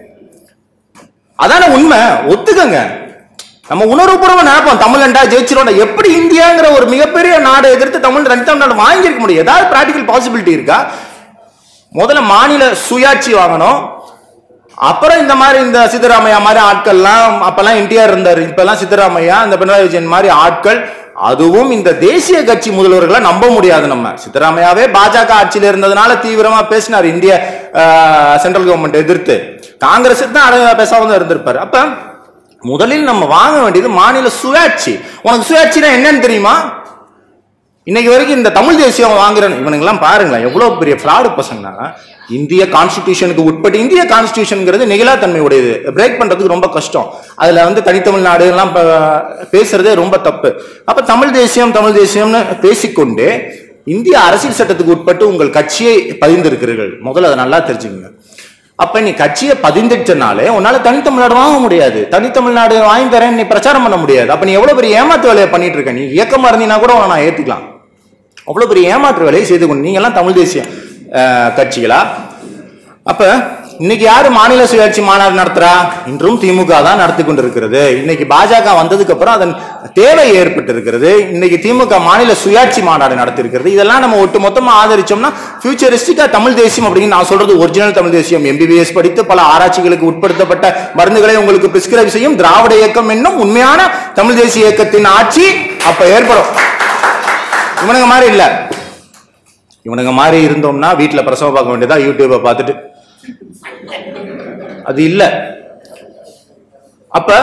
அதான உண்மை ஒத்துக்கங்க நம்ம உணர்வுபூர்வமா நினைப்போம் தமிழன்டா ஜெயிச்சிரும் எப்படி இந்தியாங்கிற ஒரு மிகப்பெரிய நாடை எதிர்த்து தமிழ் ரெண்டு தமிழ்நாடு வாங்கியிருக்க முடியும் ஏதாவது பிராக்டிகல் பாசிபிலிட்டி இருக்கா முதல்ல மாநில சுயாட்சி வாங்கணும் அப்புறம் இந்த மாதிரி இந்த சித்தராமையா மாதிரி ஆட்கள்லாம் அப்பெல்லாம் என்டிஆர் இருந்தார் இப்பெல்லாம் சித்தராமையா இந்த பினராயி விஜயன் மாதிரி ஆட்கள் அதுவும் இந்த தேசிய கட்சி முதல்வர்களை நம்ப முடியாது நம்ம சித்தராமையாவே பாஜக ஆட்சியில இருந்ததுனால தீவிரமா பேசினார் இந்திய சென்ட்ரல் கவர்மெண்ட் எதிர்த்து காங்கிரஸ் தான் அழகா பேசாம தான் இருந்திருப்பாரு அப்ப முதலில் நம்ம வாங்க வேண்டியது மாநில சுயாட்சி உனக்கு சுயாட்சினா என்னன்னு தெரியுமா இன்னைக்கு வரைக்கும் இந்த தமிழ் தேசியம் வாங்குறேன் இவனுங்கெல்லாம் பாருங்களேன் எவ்வளவு பெரிய ஃப்ராடு பசங்கன்னா இந்திய கான்ஸ்டிடியூஷனுக்கு உட்பட்டு இந்திய கான்ஸ்டிடியூஷனுங்கிறது நெகிழாத்தன்மை உடையது பிரேக் பண்றதுக்கு ரொம்ப கஷ்டம் அதுல வந்து தனித்தமிழ்நாடு எல்லாம் ப- பேசுறதே ரொம்ப தப்பு அப்ப தமிழ் தேசியம் தமிழ் தேசியம்னு பேசிக்கொண்டே இந்திய அரசியல் சட்டத்துக்கு உட்பட்டு உங்கள் கட்சியை பதிந்திருக்கிறீர்கள் முதல்ல அதை நல்லா தெரிஞ்சுக்கங்க அப்ப நீ கட்சியை பதிந்துட்டனாலே உன்னால தனித்தமிழ்நாடு வாங்க முடியாது தனித்தமிழ்நாடு வாங்கி தரேன் நீ பிரச்சாரம் பண்ண முடியாது அப்ப நீ எவ்வளவு பெரிய ஏமாத்து வேலையை பண்ணிட்டு இருக்க நீ இயக்கமா இருந்தீங்கன்னா கூட உன்னை நான் ஏத்துக்கலாம் அவ்வளவு பெரிய ஏமாற்று வேலையை செய்து கொண்டு நீங்க எல்லாம் தமிழ் தேசிய அஹ், கட்சிகளா அப்ப இன்னைக்கு யாரு மாநில சுயாட்சி மாநாடு நடத்துறா இன்றும் திமுக தான் நடத்தி கொண்டிருக்கிறது இன்னைக்கு பாஜக வந்ததுக்கு அப்புறம் அதன் தேவை ஏற்பட்டு இருக்கிறது இன்னைக்கு திமுக மாநில சுயாட்சி மாநாடு நடத்தி இருக்கிறது இதெல்லாம் நம்ம ஒட்டு மொத்தமா ஆதரிச்சோம்னா ஃபியூச்சரிஸ்டிக்கா தமிழ் தேசியம் அப்படின்னு நான் சொல்றது ஒரிஜினல் தமிழ் தேசியம் எம்பிபிஎஸ் படித்து பல ஆராய்ச்சிகளுக்கு உட்படுத்தப்பட்ட மருந்துகளை உங்களுக்கு பிரிஸ்கிரைப் செய்யும் திராவிட இயக்கம் என்னும் உண்மையான தமிழ் தேசிய இயக்கத்தின் ஆட்சி அப்ப ஏற்படும் இவனுங்க மாதிரி இல்ல இவனுங்க மாதிரி இருந்தோம்னா வீட்டுல பிரசவம் பார்க்க வேண்டியதா யூடியூப்பை பார்த்துட்டு அது இல்ல அப்ப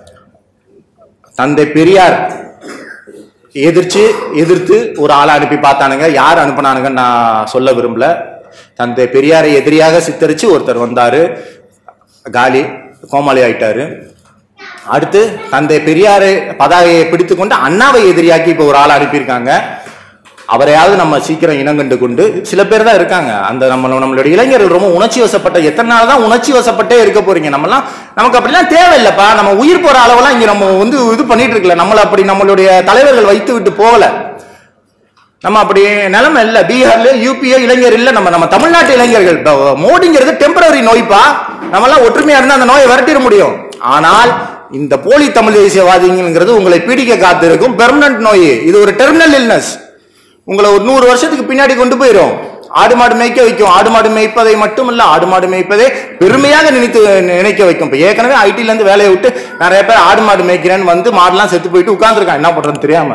தந்தை பெரியார் எதிர்த்து எதிர்த்து ஒரு ஆளை அனுப்பி பார்த்தானுங்க யார் அனுப்புனானுங்கன்னு நான் சொல்ல விரும்பல தந்தை பெரியாரை எதிரியாக சித்தரிச்சு ஒருத்தர் வந்தாரு காலி கோமாளி ஆயிட்டாரு அடுத்து தந்தை பெரியாரை பதாகையை பிடித்து கொண்டு அண்ணாவை எதிரியாக்கி இப்போ ஒரு ஆள் அனுப்பியிருக்காங்க அவரையாவது நம்ம சீக்கிரம் இனங்கண்டு கொண்டு சில பேர் தான் இருக்காங்க அந்த நம்ம நம்மளுடைய இளைஞர்கள் ரொம்ப உணர்ச்சி வசப்பட்ட எத்தனை நாள் தான் உணர்ச்சி வசப்பட்டே இருக்க போறீங்க நம்மலாம் நமக்கு அப்படிலாம் தேவையில்லைப்பா நம்ம உயிர் போற அளவெல்லாம் இங்க நம்ம வந்து இது பண்ணிட்டு இருக்கல நம்மள அப்படி நம்மளுடைய தலைவர்கள் வைத்து விட்டு போகல நம்ம அப்படி நிலைமை இல்ல பீகார்ல யூபிஏ இளைஞர் இல்ல நம்ம நம்ம தமிழ்நாட்டு இளைஞர்கள் இப்ப மோடிங்கிறது டெம்பரரி நோய்ப்பா நம்ம எல்லாம் ஒற்றுமையா இருந்தா அந்த நோயை விரட்டிட முடியும் ஆனால் இந்த போலி தமிழ் தேசியவாதிங்கிறது உங்களை பீடிக்க காத்திருக்கும் பெர்மனன்ட் நோய் இது ஒரு டெர்மினல் இல்னஸ் உங்களை ஒரு நூறு வருஷத்துக்கு பின்னாடி கொண்டு போயிடும் ஆடு மாடு மேய்க்க வைக்கும் ஆடு மாடு மேய்ப்பதை மட்டுமல்ல ஆடு மாடு மேய்ப்பதை பெருமையாக நினைத்து நினைக்க வைக்கும் இப்போ ஏற்கனவே ஐடில இருந்து வேலையை விட்டு நிறைய பேர் ஆடு மாடு மேய்க்கிறேன்னு வந்து மாடுலாம் செத்து போயிட்டு உட்கார்ந்துருக்கான் என்ன பண்றதுன்னு தெரியாம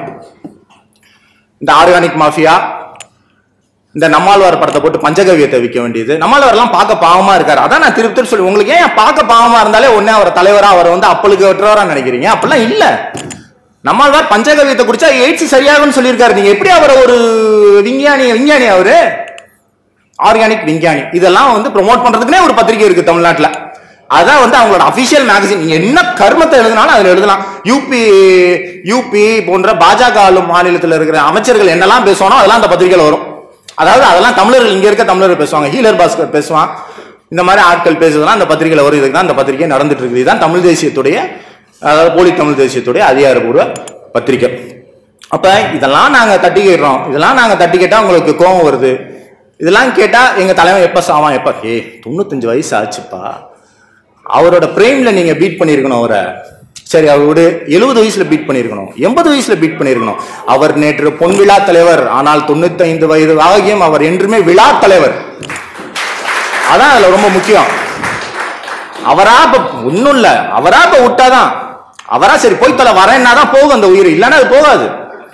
இந்த ஆர்கானிக் மாஃபியா இந்த நம்மாழ்வார் படத்தை போட்டு பஞ்சகவியத்தை விற்க வேண்டியது நம்மாழ்வார்லாம் பார்க்க பாவமா இருக்காரு அதான் நான் திருப்பி திருப்பி சொல்லி உங்களுக்கு ஏன் பார்க்க பாவமா இருந்தாலே உடனே அவர் தலைவரா அவரை வந்து அப்பளுக்கு வெட்டுறவரா நினைக்கிறீங்க அப்படிலாம் இல்ல நம்மாழ்வார் பஞ்சகவியத்தை குடிச்சா எய்ட்ஸ் சரியாகும்னு சொல்லியிருக்காரு நீங்க எப்படி அவரை ஒரு விஞ்ஞானி விஞ்ஞானி அவரு ஆர்கானிக் விஞ்ஞானி இதெல்லாம் வந்து ப்ரோமோட் பண்றதுக்குனே ஒரு பத்திரிகை இருக்கு தமிழ்நாட்டுல அதான் வந்து அவங்களோட அபிஷியல் மேகசின் நீங்க என்ன கர்மத்தை எழுதினாலும் அதுல எழுதலாம் யூபி யூபி போன்ற பாஜக ஆளும் மாநிலத்தில் இருக்கிற அமைச்சர்கள் என்னெல்லாம் பேசுவானோ அதெல்லாம் அந்த பத்திரிகையில வரும் அதாவது அதெல்லாம் தமிழர்கள் இங்க இருக்க தமிழர்கள் பேசுவாங்க ஹீலர் பாஸ்கர் பேசுவான் இந்த மாதிரி ஆட்கள் பேசுறதுலாம் அந்த பத்திரிகையில வரும் இதுக்கு தான் அந்த பத்திரிகை நடந்துட்டு இருக்குது இதுதான் தமிழ் தேசியத்துடைய அதாவது போலி தமிழ் தேசியத்துடைய அதிகாரப்பூர்வ பத்திரிகை அப்ப இதெல்லாம் நாங்க தட்டிக்கிறோம் இதெல்லாம் நாங்க தட்டி கேட்டா உங்களுக்கு கோபம் வருது இதெல்லாம் கேட்டா எங்க தலைவன் எப்ப சாவான் எப்ப ஏ தொண்ணூத்தஞ்சு வயசு ஆச்சுப்பா அவரோட பிரேம்ல நீங்க பீட் பண்ணிருக்கணும் அவரை சரி அவர் விடு எழுபது வயசுல பீட் பண்ணிருக்கணும் எண்பது வயசுல பீட் பண்ணிருக்கணும் அவர் நேற்று பொன் விழா தலைவர் ஆனால் தொண்ணூத்தைந்து வயது ஆகியும் அவர் என்றுமே விழா தலைவர் அதான் அதுல ரொம்ப முக்கியம் அவரா இப்ப ஒண்ணும் இல்ல அவரா இப்ப விட்டாதான் அவரா சரி போய் தொலை வரேன்னா தான் போகும் அந்த உயிர் இல்லைன்னா அது போகாது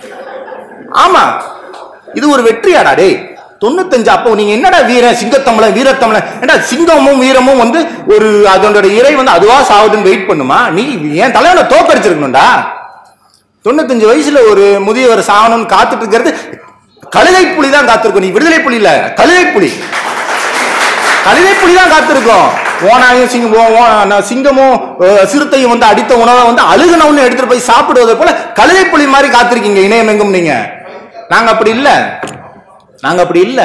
ஆமா இது ஒரு வெற்றியாடா டேய் தொண்ணூத்தஞ்சு அப்போ நீங்க என்னடா வீரன் சிங்கத்தமிழன் வீரத்தமிழன் ஏடா சிங்கமும் வீரமும் வந்து ஒரு அதோட இறை வந்து அதுவா சாவுதுன்னு வெயிட் பண்ணுமா நீ என் தலைவனை தோக்கடிச்சிருக்கணும்டா தொண்ணூத்தஞ்சு வயசுல ஒரு முதியவர் சாவணும்னு காத்துட்டு இருக்கிறது கழுதை புலி தான் காத்திருக்கும் நீ விடுதலை புலி இல்ல கழுதை புலி கழுதை புலி தான் காத்திருக்கும் ஓனாயும் சிங்கம் ஓ- ஓ- ந- சிங்கமும் அஹ், சிறுத்தையும் வந்து அடித்த உணவை வந்து அழுகுனவுன்னு எடுத்துட்டு போய் சாப்பிடுவதை போல கழுதை புலி மாதிரி காத்திருக்கீங்க இணையம் எங்கும் நீங்க நாங்க அப்படி இல்ல நாங்க அப்படி இல்ல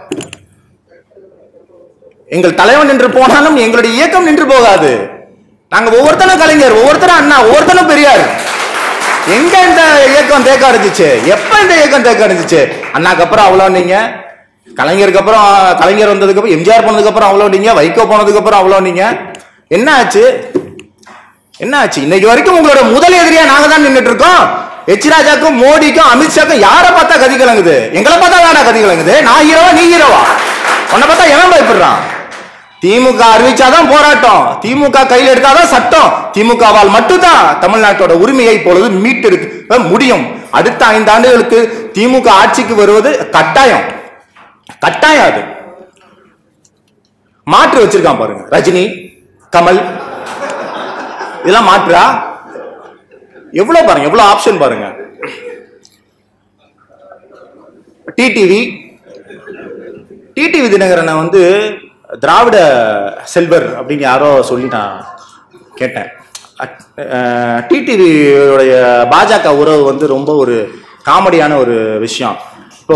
எங்கள் தலைவன் நின்று போனாலும் எங்களுடைய இயக்கம் நின்று போகாது நாங்க ஒவ்வொருத்தனும் கலைஞர் ஒவ்வொருத்தரும் அண்ணா ஒவ்வொருத்தனும் பெரியார் எங்க இந்த இயக்கம் தேக்க அடைஞ்சிச்சு எப்ப இந்த இயக்கம் தேக்க அடைஞ்சிச்சு அண்ணாக்கு அப்புறம் அவ்வளோ நீங்க கலைஞருக்கு அப்புறம் கலைஞர் வந்ததுக்கு அப்புறம் எம்ஜிஆர் போனதுக்கு அப்புறம் அவ்வளோ நீங்க வைகோ போனதுக்கு அப்புறம் அவ்வளோ நீங்க என்ன ஆச்சு என்ன ஆச்சு இன்னைக்கு வரைக்கும் உங்களோட முதல் எதிரியா நாங்க தான் நின்னுட்டு இருக்கோம் எச் ராஜாக்கும் மோடிக்கும் அமித்ஷாக்கும் யாரை பார்த்தா கதி கலங்குது எங்களை பார்த்தா வேணா கதி கலங்குது நான் ஹீரோவா நீ ஹீரோவா உன்னை பார்த்தா எவன் பயப்படுறான் திமுக அறிவிச்சாதான் போராட்டம் திமுக கையில் எடுத்தாதான் சட்டம் திமுகவால் மட்டும்தான் தமிழ்நாட்டோட உரிமையை இப்பொழுது மீட்டெடுக்க முடியும் அடுத்த ஐந்து ஆண்டுகளுக்கு திமுக ஆட்சிக்கு வருவது கட்டாயம் கட்டாயம் அது மாற்று வச்சிருக்கான் பாருங்க ரஜினி கமல் இதெல்லாம் மாற்றா எவ்வளவு பாருங்க எவ்வளவு ஆப்ஷன் பாருங்க டிடிவி டிடிவி தினகரனை வந்து திராவிட செல்வர் அப்படின்னு யாரோ சொல்லி நான் கேட்டேன் டிடிவியோடைய பாஜக உறவு வந்து ரொம்ப ஒரு காமெடியான ஒரு விஷயம் இப்போ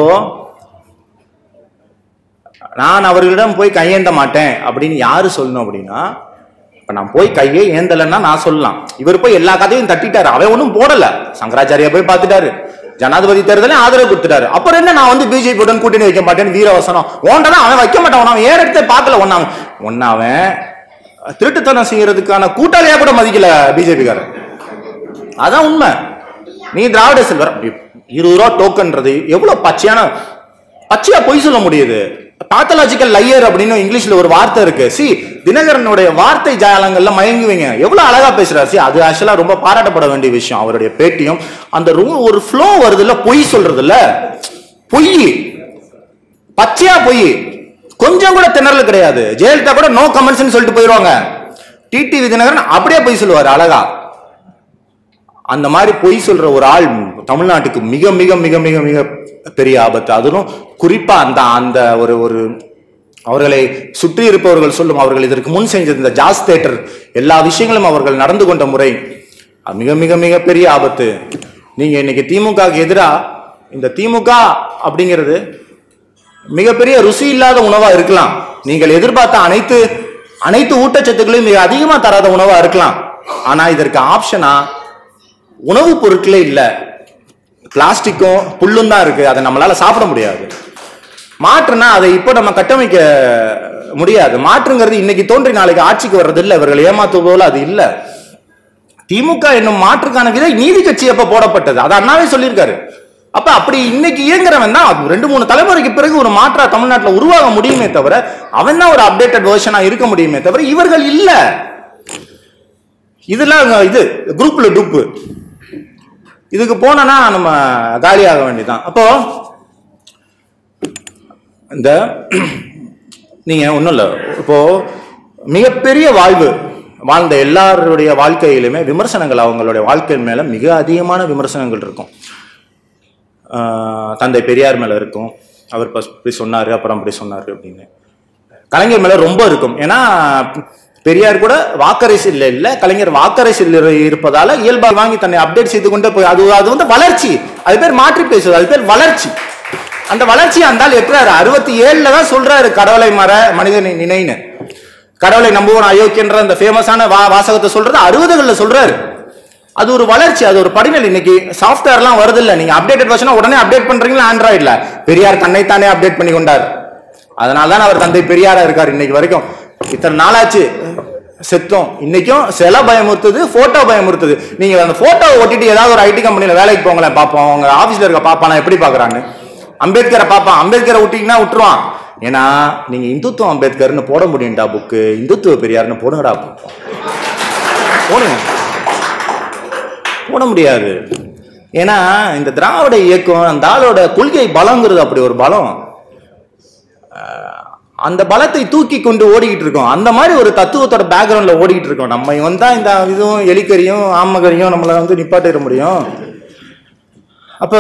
நான் அவர்களிடம் போய் கையேந்த மாட்டேன் அப்படின்னு யாரு சொல்லணும் அப்படின்னா இப்ப நான் போய் கையே ஏந்தலைன்னா நான் சொல்லலாம் இவர் போய் எல்லா கதையும் தட்டிட்டாரு அவன் ஒன்றும் போடல சங்கராச்சாரியா போய் பார்த்துட்டாரு ஜனாதிபதி தேர்தலே ஆதரவு கொடுத்துட்டாரு அப்புறம் என்ன நான் வந்து பிஜேபி உடன் கூட்டணி வைக்க மாட்டேன்னு வீரவசனம் ஓண்டதான் அவன் வைக்க மாட்டான் அவன் ஏற எடுத்து பார்க்கல ஒன்னாவன் ஒன்னாவன் திருட்டுத்தனம் செய்யறதுக்கான கூட்டாளியா கூட மதிக்கல பிஜேபிக்காரன் அதான் உண்மை நீ திராவிட செல்வர் அப்படி இருபது ரூபா டோக்கன்றது எவ்வளவு பச்சையான பச்சையா பொய் சொல்ல முடியுது பாத்தலாஜிக்கல் லையர் அப்படின்னு இங்கிலீஷ்ல ஒரு வார்த்தை இருக்கு சி தினகரனுடைய வார்த்தை ஜாலங்கள்ல மயங்குவீங்க எவ்வளவு அழகா பேசுறாரு சி அது ஆக்சுவலா ரொம்ப பாராட்டப்பட வேண்டிய விஷயம் அவருடைய பேட்டியும் அந்த ரொம்ப ஒரு ஃப்ளோ வருது இல்ல பொய் சொல்றது இல்ல பொய் பச்சையா போய் கொஞ்சம் கூட திணறல் கிடையாது ஜெயலலிதா கூட நோ கமெண்ட்ஸ் சொல்லிட்டு போயிடுவாங்க டிடி விதிநகரன் அப்படியே போய் சொல்லுவார் அழகா அந்த மாதிரி பொய் சொல்ற ஒரு ஆள் தமிழ்நாட்டுக்கு மிக மிக மிக மிக மிக பெரிய ஆபத்து அதுவும் குறிப்பா அந்த அந்த ஒரு ஒரு அவர்களை சுற்றி இருப்பவர்கள் சொல்லும் அவர்கள் இதற்கு முன் செஞ்சது இந்த ஜாஸ் தேட்டர் எல்லா விஷயங்களும் அவர்கள் நடந்து கொண்ட முறை அது மிக மிக மிக பெரிய ஆபத்து நீங்க இன்னைக்கு திமுகவுக்கு எதிரா இந்த திமுக அப்படிங்கிறது மிகப்பெரிய ருசி இல்லாத உணவா இருக்கலாம் நீங்கள் எதிர்பார்த்த அனைத்து அனைத்து ஊட்டச்சத்துக்களையும் மிக அதிகமா தராத உணவா இருக்கலாம் ஆனா இதற்கு ஆப்ஷனா உணவுப் பொருட்களே இல்ல பிளாஸ்டிக்கும் புல்லும் தான் இருக்கு அதை நம்மளால சாப்பிட முடியாது மாற்றுனா அதை இப்போ நம்ம கட்டமைக்க முடியாது மாற்றுங்கிறது இன்னைக்கு தோன்றி நாளைக்கு ஆட்சிக்கு வர்றது இல்ல இவர்கள் ஏமாத்துவதோல அது இல்ல திமுக என்னும் மாற்றுக்கான விதை நீதி கட்சி அப்ப போடப்பட்டது அதை அண்ணாவே சொல்லியிருக்காரு அப்ப அப்படி இன்னைக்கு இயங்குறவன் தான் அது ரெண்டு மூணு தலைமுறைக்கு பிறகு ஒரு மாற்றா தமிழ்நாட்டில் உருவாக முடியுமே தவிர அவன் தான் ஒரு அப்டேட்டட் வெர்ஷனா இருக்க முடியுமே தவிர இவர்கள் இல்ல இதெல்லாம் இது குரூப்ல டூப்பு இதுக்கு போனோம்னா நம்ம காலியாக வேண்டியதுதான் அப்போ இந்த நீங்க ஒன்றும் இல்லை இப்போ மிகப்பெரிய வாழ்வு வாழ்ந்த எல்லாருடைய வாழ்க்கையிலுமே விமர்சனங்கள் அவங்களுடைய வாழ்க்கை மேல மிக அதிகமான விமர்சனங்கள் இருக்கும் ஆஹ் தந்தை பெரியார் மேல இருக்கும் அவர் பஸ் இப்படி சொன்னாரு அப்புறம் அப்படி சொன்னாரு அப்படின்னு கலைஞர் மேல ரொம்ப இருக்கும் ஏன்னா பெரியார் கூட வாக்கரசில் இல்ல கலைஞர் வாக்கரசில் இருப்பதால இயல்பா வாங்கி தன்னை அப்டேட் செய்து கொண்டே போய் அது அது வந்து வளர்ச்சி அது பேர் மாற்றி பேசுவது அது பேர் வளர்ச்சி அந்த வளர்ச்சி அந்த ஆள் எட்டுறாரு அறுபத்தி ஏழுல தான் சொல்றாரு கடவுளை மற மனிதனை நினைன்னு கடவுளை நம்புவோம் அயோக்கியன்ற அந்த ஃபேமஸான வா வாசகத்தை சொல்றது அறுபதுகளில் சொல்றாரு அது ஒரு வளர்ச்சி அது ஒரு படிநிலை இன்னைக்கு சாஃப்ட்வேர்லாம் வருது இல்ல நீங்க அப்டேட்டட் வெர்ஷனா உடனே அப்டேட் பண்றீங்களா ஆண்ட்ராய்டுல பெரியார் தன்னைத்தானே அப்டேட் பண்ணி கொண்டார் அதனால தான் அவர் தந்தை பெரியாரா இருக்கார் இன்னைக்கு வரைக்கும் இத்தனை நாளாச்சு செத்தோம் இன்னைக்கும் சில பயமுறுத்துது போட்டோ பயமுறுத்துது நீங்க அந்த போட்டோவை ஒட்டிட்டு ஏதாவது ஒரு ஐடி கம்பெனில வேலைக்கு போங்களேன் பார்ப்போம் உங்க ஆபீஸ்ல இருக்க பாப்பானா எப்படி பாக்குறான்னு அம்பேத்கரை பார்ப்பான் அம்பேத்கரை விட்டீங்கன்னா விட்டுருவான் ஏன்னா நீங்க இந்துத்துவ அம்பேத்கர்னு போட முடியும்டா புக்கு இந்துத்துவ பெரியார்னு போடுங்கடா book. போடுங்க போட முடியாது ஏன்னா இந்த திராவிட இயக்கம் அந்த ஆளோட கொள்கை பலங்கிறது அப்படி ஒரு பலம் அஹ் அந்த பலத்தை தூக்கி கொண்டு ஓடிக்கிட்டு இருக்கோம் அந்த மாதிரி ஒரு தத்துவத்தோட பேக்ரவுண்ட்ல ஓடிக்கிட்டு இருக்கோம் நம்ம இவன் தான் இந்த இதுவும் எலிக்கரியும் ஆமகரியும் நம்மளை வந்து நிப்பாட்டிட முடியும் அப்போ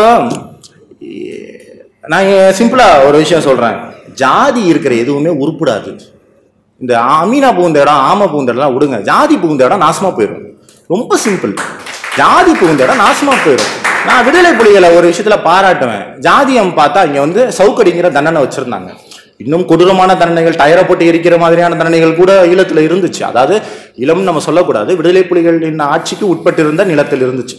எ- நான் சிம்பிளா ஒரு விஷயம் சொல்றேன் ஜாதி இருக்கிற எதுவுமே உருப்படாது இந்த அமீனா புகுந்த இடம் ஆம புகுந்த இடம்லாம் விடுங்க ஜாதி புகுந்த இடம் நாசமா போயிடும் ரொம்ப சிம்பிள் ஜாதி புகுந்த இடம் நாசமா போயிடும் நான் விடுதலை புலிகளை ஒரு விஷயத்துல பாராட்டுவேன் ஜாதியம் பார்த்தா இங்க வந்து சவுக்கடிங்கிற தண்டனை வச்சிருந்தாங்க இன்னும் கொடூரமான தண்டனைகள் டயரை போட்டு எரிக்கிற மாதிரியான தண்டனைகள் கூட ஈழத்துல இருந்துச்சு அதாவது இளம் நம்ம சொல்லக்கூடாது விடுதலை புலிகளின் ஆட்சிக்கு உட்பட்டிருந்த நிலத்தில் இருந்துச்சு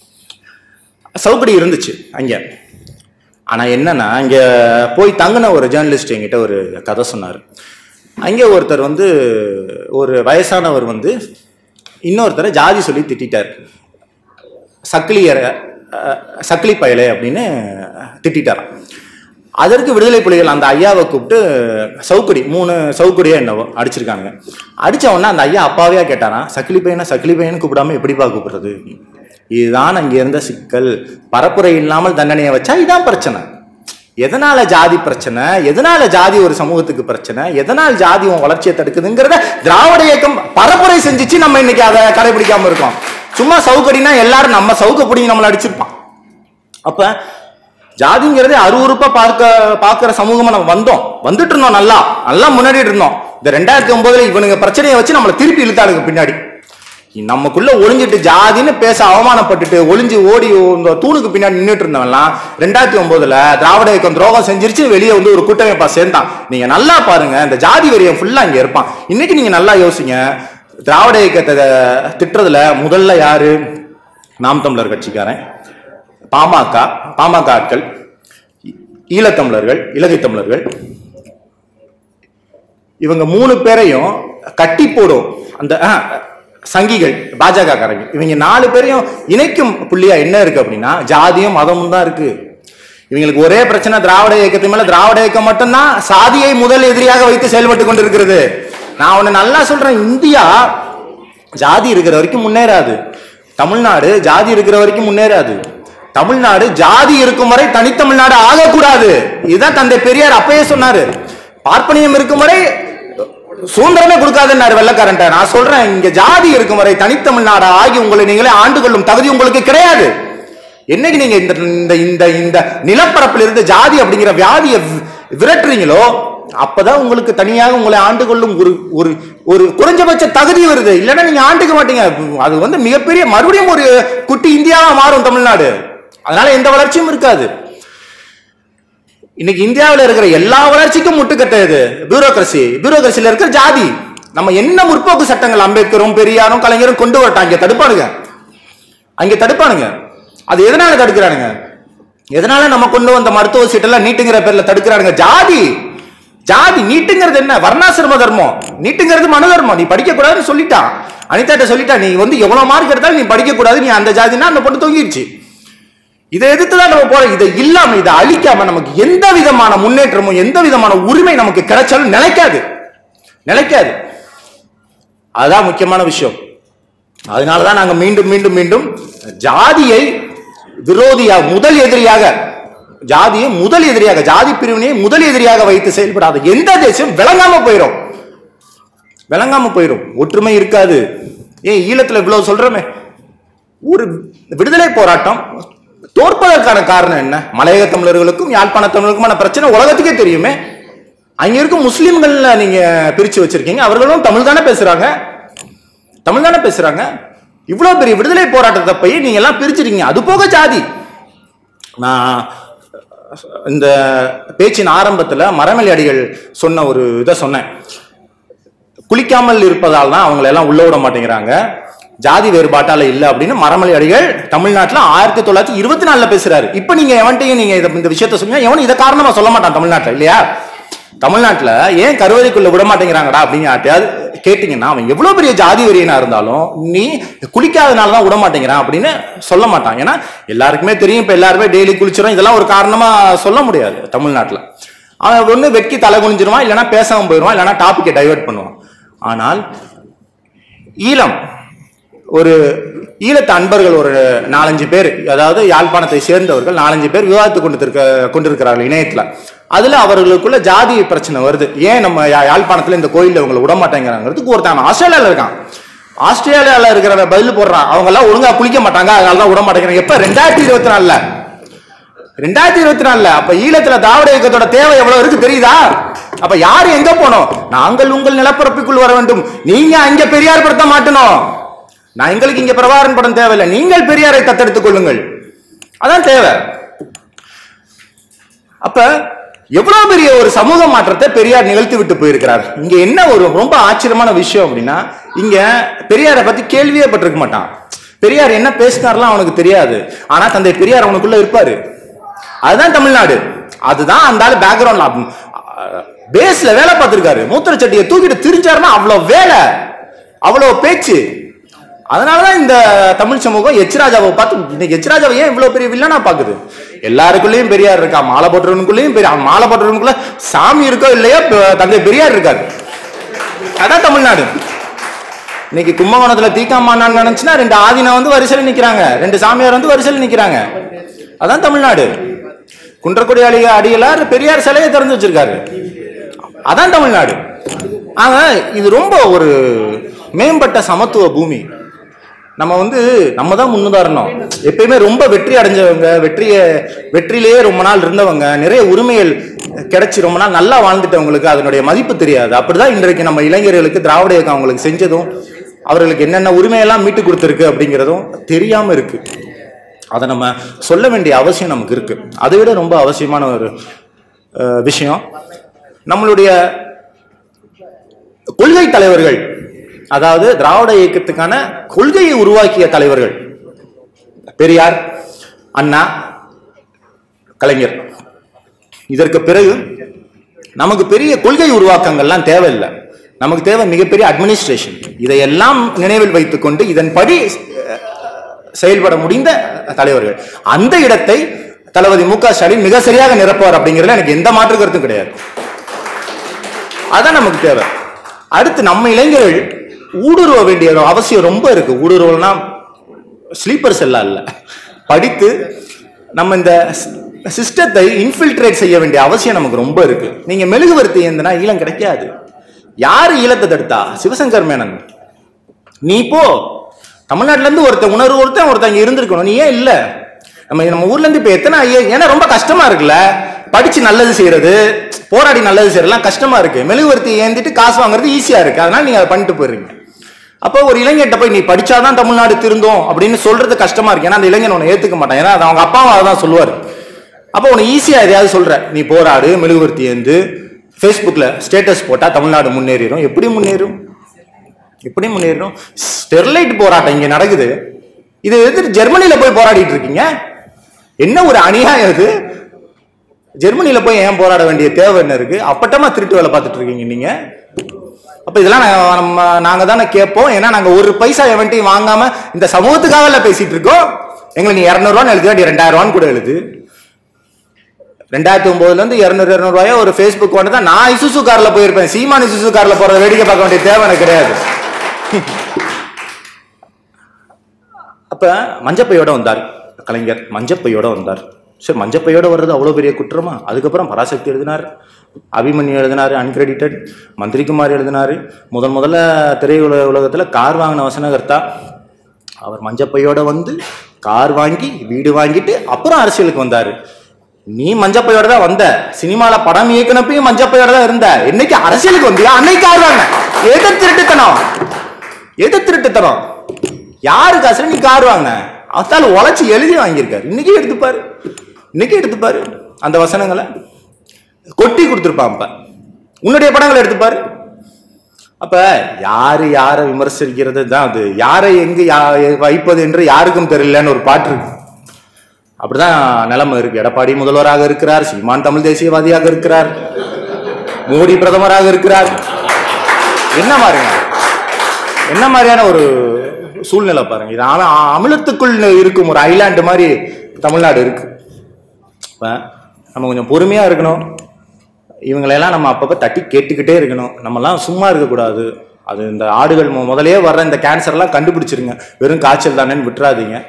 சவுக்கடி இருந்துச்சு அங்க ஆனா என்னன்னா இங்க போய் தங்கின ஒரு ஜேர்னலிஸ்ட் என்கிட்ட ஒரு கதை சொன்னார் அங்கே ஒருத்தர் வந்து ஒரு வயசானவர் வந்து இன்னொருத்தரை ஜாதி சொல்லி திட்டிட்டார் சக்கிலியர் அஹ், சக்கிலி பயலே அப்படின்னு திட்டிட்டாராம் அதற்கு விடுதலை புலிகள் அந்த ஐயாவை கூப்பிட்டு சவுக்கடி மூணு சவுக்கடியா என்னவோ அடிச்சிருக்காங்க அடிச்ச உடனே அந்த ஐயா அப்பாவையா கேட்டாராம் சக்கிலி பையனை சக்கிலி பையன்னு கூப்பிடாம எப்படிப்பா கூப்பிடுறது இதுதான் அங்க இருந்த சிக்கல் பரப்புரை இல்லாமல் தண்டனையை வச்சா இதான் பிரச்சனை எதனால ஜாதி பிரச்சனை எதனால ஜாதி ஒரு சமூகத்துக்கு பிரச்சனை எதனால் ஜாதி உன் வளர்ச்சியை தடுக்குதுங்கிறத திராவிட இயக்கம் பரப்புரை செஞ்சுச்சு நம்ம இன்னைக்கு அதை கடைபிடிக்காம இருக்கோம் சும்மா சவுக்கடினா எல்லாரும் நம்ம சவுக்க பிடிங்கி நம்மளை அடிச்சிருப்பான் அப்ப ஜாதிங்கிறதே அருவருப்பா பார்க்க பார்க்கிற சமூகமா நம்ம வந்தோம் வந்துட்டு இருந்தோம் நல்லா நல்லா முன்னாடிட்டு இருந்தோம் இந்த ரெண்டாயிரத்தி ஒன்பதுல இவனுங்க பிரச்சனையை வச்சு நம்மளை திருப்பி இழுத்தாளுங்க பின்னாடி நமக்குள்ள ஒளிஞ்சிட்டு ஜாதின்னு பேச அவமானப்பட்டுட்டு ஒளிஞ்சு ஓடி இந்த தூணுக்கு பின்னாடி நின்றுட்டு இருந்தவன்லாம் ரெண்டாயிரத்தி ஒன்பதுல திராவிட இயக்கம் துரோகம் செஞ்சிருச்சு வெளியே வந்து ஒரு கூட்டமைப்பா சேர்ந்தான் நீங்க நல்லா பாருங்க இந்த ஜாதி வெறியம் ஃபுல்லா இங்க இருப்பான் இன்னைக்கு நீங்க நல்லா யோசிங்க திராவிட இயக்கத்தை திட்டுறதுல முதல்ல யாரு நாம் தமிழர் கட்சிக்காரன் பாமக பாமக ஆட்கள் ஈ- ஈழத்தமிழர்கள் இலங்கை தமிழர்கள் இவங்க மூணு பேரையும் கட்டி போடும் அந்த ஆ, சங்கிகள் பாஜக காரங்க இவங்க நாலு பேரையும் இணைக்கும் புள்ளியா என்ன இருக்கு அப்படின்னா ஜாதியும் மதமும் தான் இருக்கு இவங்களுக்கு ஒரே பிரச்சனை திராவிட இயக்கத்து மேல திராவிட இயக்கம் மட்டும்தான் சாதியை முதல் எதிரியாக வைத்து செயல்பட்டு கொண்டிருக்கிறது நான் ஒண்ணு நல்லா சொல்றேன் இந்தியா ஜாதி இருக்கிற வரைக்கும் முன்னேறாது தமிழ்நாடு ஜாதி இருக்கிற வரைக்கும் முன்னேறாது தமிழ்நாடு ஜாதி இருக்கும் வரை தனித்தமிழ்நாடு ஆகக்கூடாது இதுதான் தந்தை பெரியார் அப்பயே சொன்னாரு பார்ப்பனியம் இருக்கும் வரை சுதந்திரமே கொடுக்காதுன்னாரு வெள்ளக்காரன்ட்ட நான் சொல்றேன் இங்க ஜாதி இருக்கும் வரை தனித்தமிழ்நாடு ஆகி உங்களை நீங்களே ஆண்டு கொள்ளும் தகுதி உங்களுக்கு கிடையாது என்னைக்கு நீங்க இந்த இந்த இந்த இந்த நிலப்பரப்பில் இருந்து ஜாதி அப்படிங்கிற வியாதியை வி- விரட்டுறீங்களோ அப்பதான் உங்களுக்கு தனியாக உங்களை ஆண்டு கொள்ளும் ஒரு ஒரு ஒரு குறைஞ்சபட்ச தகுதி வருது இல்லைன்னா நீங்க ஆண்டுக்க மாட்டீங்க அது வந்து மிகப்பெரிய மறுபடியும் ஒரு குட்டி இந்தியாவா மாறும் தமிழ்நாடு அதனால எந்த வளர்ச்சியும் இருக்காது இன்னைக்கு இந்தியாவில் இருக்கிற எல்லா வளர்ச்சிக்கும் முட்டுக்கட்டை இது பியூரோக்ரசி பியூரோக்ரசியில் இருக்கிற ஜாதி நம்ம என்ன முற்போக்கு சட்டங்கள் அம்பேத்கரும் பெரியாரும் கலைஞரும் கொண்டு வரட்டாங்க அங்க தடுப்பானுங்க அங்க தடுப்பானுங்க அது எதனால தடுக்கிறானுங்க எதனால நம்ம கொண்டு வந்த மருத்துவ சீட்டெல்லாம் நீட்டுங்கிற பேர்ல தடுக்கிறானுங்க ஜாதி ஜாதி நீட்டுங்கிறது என்ன வர்ணாசிரம தர்மம் நீட்டுங்கிறது மனு தர்மம் நீ படிக்க கூடாதுன்னு சொல்லிட்டான் அனிதாட்ட சொல்லிட்டா நீ வந்து எவ்வளவு மார்க் எடுத்தாலும் நீ படிக்க கூடாது நீ அந்த ஜாதினா அந்த பொண்ணு தொங்கிடுச்சு இதை எதிர்த்து தான் நம்ம போறோம் இதை இல்லாம இதை அழிக்காம நமக்கு எந்த விதமான முன்னேற்றமும் எந்த விதமான உரிமை நமக்கு கிடைச்சாலும் நிலைக்காது நிலைக்காது அதுதான் முக்கியமான விஷயம் அதனாலதான் நாங்க மீண்டும் மீண்டும் மீண்டும் ஜாதியை விரோதியாக முதல் எதிரியாக ஜாதியை முதல் எதிரியாக ஜாதி பிரிவினையை முதல் எதிரியாக வைத்து செயல்படாத எந்த தேசம் விளங்காம போயிடும் விளங்காம போயிடும் ஒற்றுமை இருக்காது ஏன் ஈழத்துல இவ்வளவு சொல்றோமே ஒரு விடுதலை போராட்டம் தோற்பதற்கான காரணம் என்ன மலையக தமிழர்களுக்கும் யாழ்ப்பாண தமிழர்களுக்குமான பிரச்சனை உலகத்துக்கே தெரியுமே அங்க இருக்கும் முஸ்லிம்கள்ல நீங்க பிரிச்சு வச்சிருக்கீங்க அவர்களும் தமிழ் தானே பேசுறாங்க தமிழ் தானே பேசுறாங்க இவ்வளவு பெரிய விடுதலை போராட்டத்தை போய் நீங்க எல்லாம் பிரிச்சிருக்கீங்க அது போக ஜாதி நான் இந்த பேச்சின் ஆரம்பத்துல மரமலி அடிகள் சொன்ன ஒரு இதை சொன்னேன் குளிக்காமல் இருப்பதால் தான் அவங்களை எல்லாம் உள்ள விட மாட்டேங்கிறாங்க ஜாதி வேறுபாட்டால இல்ல அப்படின்னு மரமலை அடிகள் தமிழ்நாட்டுல ஆயிரத்தி தொள்ளாயிரத்தி இருபத்தி நாலுல பேசுறாரு இப்ப நீங்க எவன்ட்டையும் நீங்க இத- இந்த விஷயத்த சொன்னா எவனும் இதை காரணமா சொல்ல மாட்டான் தமிழ்நாட்டுல இல்லையா தமிழ்நாட்டுல ஏன் கருவறைக்குள்ள விட மாட்டேங்கிறாங்கடா அப்படின்னு யார்ட்டையாவது கேட்டீங்கன்னா அவன் எவ்வளவு பெரிய ஜாதி வெறியனா இருந்தாலும் நீ குளிக்காதனால தான் விட மாட்டேங்கிறான் அப்படின்னு சொல்ல மாட்டான் ஏன்னா எல்லாருக்குமே தெரியும் இப்ப எல்லாருமே டெய்லி குளிச்சிடும் இதெல்லாம் ஒரு காரணமா சொல்ல முடியாது தமிழ்நாட்டுல அவன் ஒண்ணு வெட்கி தலை குனிஞ்சிருவான் இல்லைன்னா பேசாம போயிடுவான் இல்லைன்னா டாபிக்கை டைவர்ட் பண்ணுவான் ஆனால் ஈழம் ஒரு ஈழத்து அன்பர்கள் ஒரு நாலஞ்சு பேர் அதாவது யாழ்ப்பாணத்தை சேர்ந்தவர்கள் நாலஞ்சு பேர் விவாதித்து கொண்டு கொண்டிருக்கிறார்கள் இணையத்துல அதுல அவர்களுக்குள்ள ஜாதி பிரச்சனை வருது ஏன் நம்ம யா- யாழ்ப்பாணத்துல இந்த கோயில்ல இவங்களை விட மாட்டேங்கிறாங்கிறதுக்கு ஒருத்தன் ஆஸ்திரேலியால இருக்கான் ஆஸ்திரேலியால இருக்கிறவன் பதில் போடுறான் அவங்க எல்லாம் ஒழுங்கா குளிக்க மாட்டாங்க அதனால தான் விட மாட்டேங்கிறாங்க எப்ப ரெண்டாயிரத்தி இருபத்தி நாலுல ரெண்டாயிரத்தி இருபத்தி நாலுல அப்ப ஈழத்துல திராவிட இயக்கத்தோட தேவை எவ்வளவு இருக்கு தெரியுதா அப்ப யாரு எங்க போனோம் நாங்கள் உங்கள் நிலப்பரப்புக்குள் வர வேண்டும் நீங்க அங்க பெரியார் படுத்த மாட்டணும் நான் எங்களுக்கு இங்க பிரபாகரன் படம் தேவையில்லை நீங்கள் பெரியாரை தத்தெடுத்துக் கொள்ளுங்கள் அதான் தேவை அப்ப எவ்வளவு பெரிய ஒரு சமூக மாற்றத்தை பெரியார் நிகழ்த்தி விட்டு போயிருக்கிறார் இங்க என்ன ஒரு ரொம்ப ஆச்சரியமான விஷயம் அப்படின்னா இங்க பெரியாரை பத்தி கேள்வியே பட்டிருக்க மாட்டான் பெரியார் என்ன பேசினார்லாம் அவனுக்கு தெரியாது ஆனா தந்தை பெரியார் அவனுக்குள்ள இருப்பாரு அதுதான் தமிழ்நாடு அதுதான் அந்த ஆளு பேக்ரவுண்ட்ல பேஸ்ல வேலை பார்த்திருக்காரு மூத்திர சட்டியை தூக்கிட்டு திரிஞ்சாருன்னா அவ்வளவு வேலை அவ்வளவு பேச்சு அதனாலதான் இந்த தமிழ் சமூகம் எச்ராஜாவை பார்த்து இன்னைக்கு எச்ராஜாவை ஏன் இவ்வளவு பெரிய வில்லனா பாக்குது எல்லாருக்குள்ளயும் பெரியார் இருக்கா மாலை போட்டுறவனுக்குள்ளயும் பெரிய அவன் மாலை போட்டுறவனுக்குள்ள சாமி இருக்கோ இல்லையோ பெ- தந்தை பெரியார் இருக்காரு அதான் தமிழ்நாடு இன்னைக்கு கும்பகோணத்துல தீக்காமான்னு நினைச்சுன்னா ரெண்டு ஆதினா வந்து வரிசையில் நிக்கிறாங்க ரெண்டு சாமியார் வந்து வரிசையில் நிக்கிறாங்க அதான் தமிழ்நாடு குன்றக்குடி அடி அடிகளார் பெரியார் சிலையை திறந்து வச்சிருக்காரு அதான் தமிழ்நாடு ஆக இது ரொம்ப ஒரு மேம்பட்ட சமத்துவ பூமி நம்ம வந்து நம்ம தான் முன்னுதாரணம் எப்பயுமே ரொம்ப வெற்றி அடைஞ்சவங்க வெற்றியை வெற்றியிலேயே ரொம்ப நாள் இருந்தவங்க நிறைய உரிமைகள் கிடைச்சி ரொம்ப நாள் நல்லா வாழ்ந்துட்டவங்களுக்கு அதனுடைய மதிப்பு தெரியாது அப்படிதான் இன்றைக்கு நம்ம இளைஞர்களுக்கு திராவிட இயக்கம் அவங்களுக்கு செஞ்சதும் அவர்களுக்கு என்னென்ன உரிமையெல்லாம் மீட்டு கொடுத்துருக்கு அப்படிங்கிறதும் தெரியாம இருக்கு அதை நம்ம சொல்ல வேண்டிய அவசியம் நமக்கு இருக்கு அதை விட ரொம்ப அவசியமான ஒரு அஹ், விஷயம் நம்மளுடைய கொள்கை தலைவர்கள் அதாவது திராவிட இயக்கத்துக்கான கொள்கையை உருவாக்கிய தலைவர்கள் பெரியார் அண்ணா கலைஞர் இதற்கு பிறகு நமக்கு பெரிய கொள்கை உருவாக்கங்கள்லாம் தேவையில்லை நமக்கு தேவை மிகப்பெரிய அட்மினிஸ்ட்ரேஷன் இதையெல்லாம் நினைவில் வைத்துக்கொண்டு இதன்படி அஹ், செயல்பட முடிந்த தலைவர்கள் அந்த இடத்தை தளபதி மு க ஸ்டாலின் மிக சரியாக நிரப்புவார் அப்படிங்கிறதுல எனக்கு எந்த மாற்று கருத்தும் கிடையாது அதான் நமக்கு தேவை அடுத்து நம்ம இளைஞர்கள் ஊடுருவ வேண்டிய அவசியம் ரொம்ப இருக்கு ஊடுருவல்னா ஸ்லீப்பர் செல்லா இல்ல படித்து நம்ம இந்த சிஸ்டத்தை இன்ஃபில்ட்ரேட் செய்ய வேண்டிய அவசியம் நமக்கு ரொம்ப இருக்கு நீங்க மெழுகுவர்த்தி ஏந்தினா ஈழம் கிடைக்காது யாரு ஈழத்தை தடுத்தா சிவசங்கர் மேனன் நீ போ தமிழ்நாட்டுல இருந்து ஒருத்தன் உணர்வு ஒருத்தன் ஒருத்தன் இங்க இருந்திருக்கணும் நீ ஏன் இல்ல நம்ம நம்ம ஊர்ல இருந்து இப்ப எத்தனை ஐயா ஏன்னா ரொம்ப கஷ்டமா இருக்குல்ல படிச்சு நல்லது செய்யறது போராடி நல்லது செய்யறதுலாம் கஷ்டமா இருக்கு மெழுகுவர்த்தி ஏந்திட்டு காசு வாங்குறது ஈஸியா இருக்கு அதனால நீங்க அதை பண்ணிட்டு போயிடுறீங்க அப்போ ஒரு இளைஞர்கிட்ட போய் நீ படிச்சாதான் தமிழ்நாடு திருந்தோம் அப்படின்னு சொல்றது கஷ்டமா இருக்கு ஏன்னா அந்த இளைஞன் உன்னை ஏத்துக்க மாட்டான் ஏன்னா அது அவங்க அப்பாவும் அதான் சொல்லுவாரு அப்போ உனக்கு ஈஸியா எதையாவது சொல்ற நீ போராடு மெழுகுவர்த்தி ஏந்து ஃபேஸ்புக்ல ஸ்டேட்டஸ் போட்டா தமிழ்நாடு முன்னேறிடும் எப்படி முன்னேறும் எப்படி முன்னேறணும் ஸ்டெர்லைட் போராட்டம் இங்க நடக்குது இது எதிர்த்து ஜெர்மனில போய் போராடிட்டு இருக்கீங்க என்ன ஒரு அநியாயம் இது ஜெர்மனில போய் ஏன் போராட வேண்டிய தேவை என்ன இருக்கு அப்பட்டமா திருட்டு வேலை பார்த்துட்டு இருக்கீங்க நீங்க அப்ப இதெல்லாம் நான் நம்ம நாங்க தானே கேட்போம் ஏன்னா நாங்க ஒரு பைசா எவன்ட்டையும் வாங்காம இந்த சமூகத்துக்காக எல்லாம் பேசிட்டு இருக்கோம் எங்களை நீ இரநூறுவான்னு எழுதி வேண்டிய ரெண்டாயிரம் ரூபான்னு கூட எழுது ரெண்டாயிரத்தி ஒன்பதுல இருந்து இருநூறு இருநூறுவாயா ஒரு ஃபேஸ்புக் வந்து தான் நான் இசுசு கார்ல போயிருப்பேன் சீமான் இசுசு கார்ல போறத வேடிக்கை பார்க்க வேண்டிய தேவை எனக்கு கிடையாது அப்ப மஞ்சப்பையோட வந்தார் கலைஞர் மஞ்சப்பையோட வந்தார் சரி மஞ்சப்பையோட வர்றது அவ்வளோ பெரிய குற்றமா அதுக்கப்புறம் பராசக்தி எழுதினார் அபிமன்யு எழுதினார் அன்கிரெடிட்டட் மந்திரிகுமார் எழுதினார் முதல் முதல்ல திரையுலக உலகத்தில் கார் வாங்கின வசனகர்த்தா அவர் மஞ்சப்பையோட வந்து கார் வாங்கி வீடு வாங்கிட்டு அப்புறம் அரசியலுக்கு வந்தார் நீ மஞ்சப்பையோட தான் வந்த சினிமால படம் இயக்குனப்பையும் மஞ்சப்பையோட தான் இருந்த என்னைக்கு அரசியலுக்கு வந்தியா அன்னைக்கு கார் வாங்க எதை திருட்டுத்தனம் எதை திருட்டுத்தனம் யாரு காசுல நீ கார் வாங்கின அதால உழைச்சி எழுதி வாங்கியிருக்காரு இன்னைக்கு எடுத்துப்பாரு இன்னைக்கு எடுத்துப்பாரு அந்த வசனங்களை கொட்டி கொடுத்துருப்பான் இப்ப உன்னுடைய படங்களை எடுத்துப்பாரு அப்ப யாரு யாரை விமர்சிக்கிறது தான் அது யாரை எங்கு யா- வைப்பது என்று யாருக்கும் தெரியலன்னு ஒரு பாட்டு இருக்கு அப்படிதான் நிலைமை இருக்கு எடப்பாடி முதல்வராக இருக்கிறார் சீமான் தமிழ் தேசியவாதியாக இருக்கிறார் மோடி பிரதமராக இருக்கிறார் என்ன பாருங்க என்ன மாதிரியான ஒரு சூழ்நிலை பாருங்க இது அம- அமிலத்துக்குள் இருக்கும் ஒரு ஐலாண்டு மாதிரி தமிழ்நாடு இருக்கு இப்ப நம்ம கொஞ்சம் பொறுமையா இருக்கணும் இவங்களெல்லாம் நம்ம அப்பப்போ தட்டி கேட்டுக்கிட்டே இருக்கணும் நம்மலாம் சும்மா இருக்கக்கூடாது அது இந்த ஆடுகள் மு- முதல்லயே வர்ற இந்த கேன்சர்லாம் கண்டுபிடிச்சிருங்க வெறும் காய்ச்சல் தானேன்னு விட்டுறாதீங்க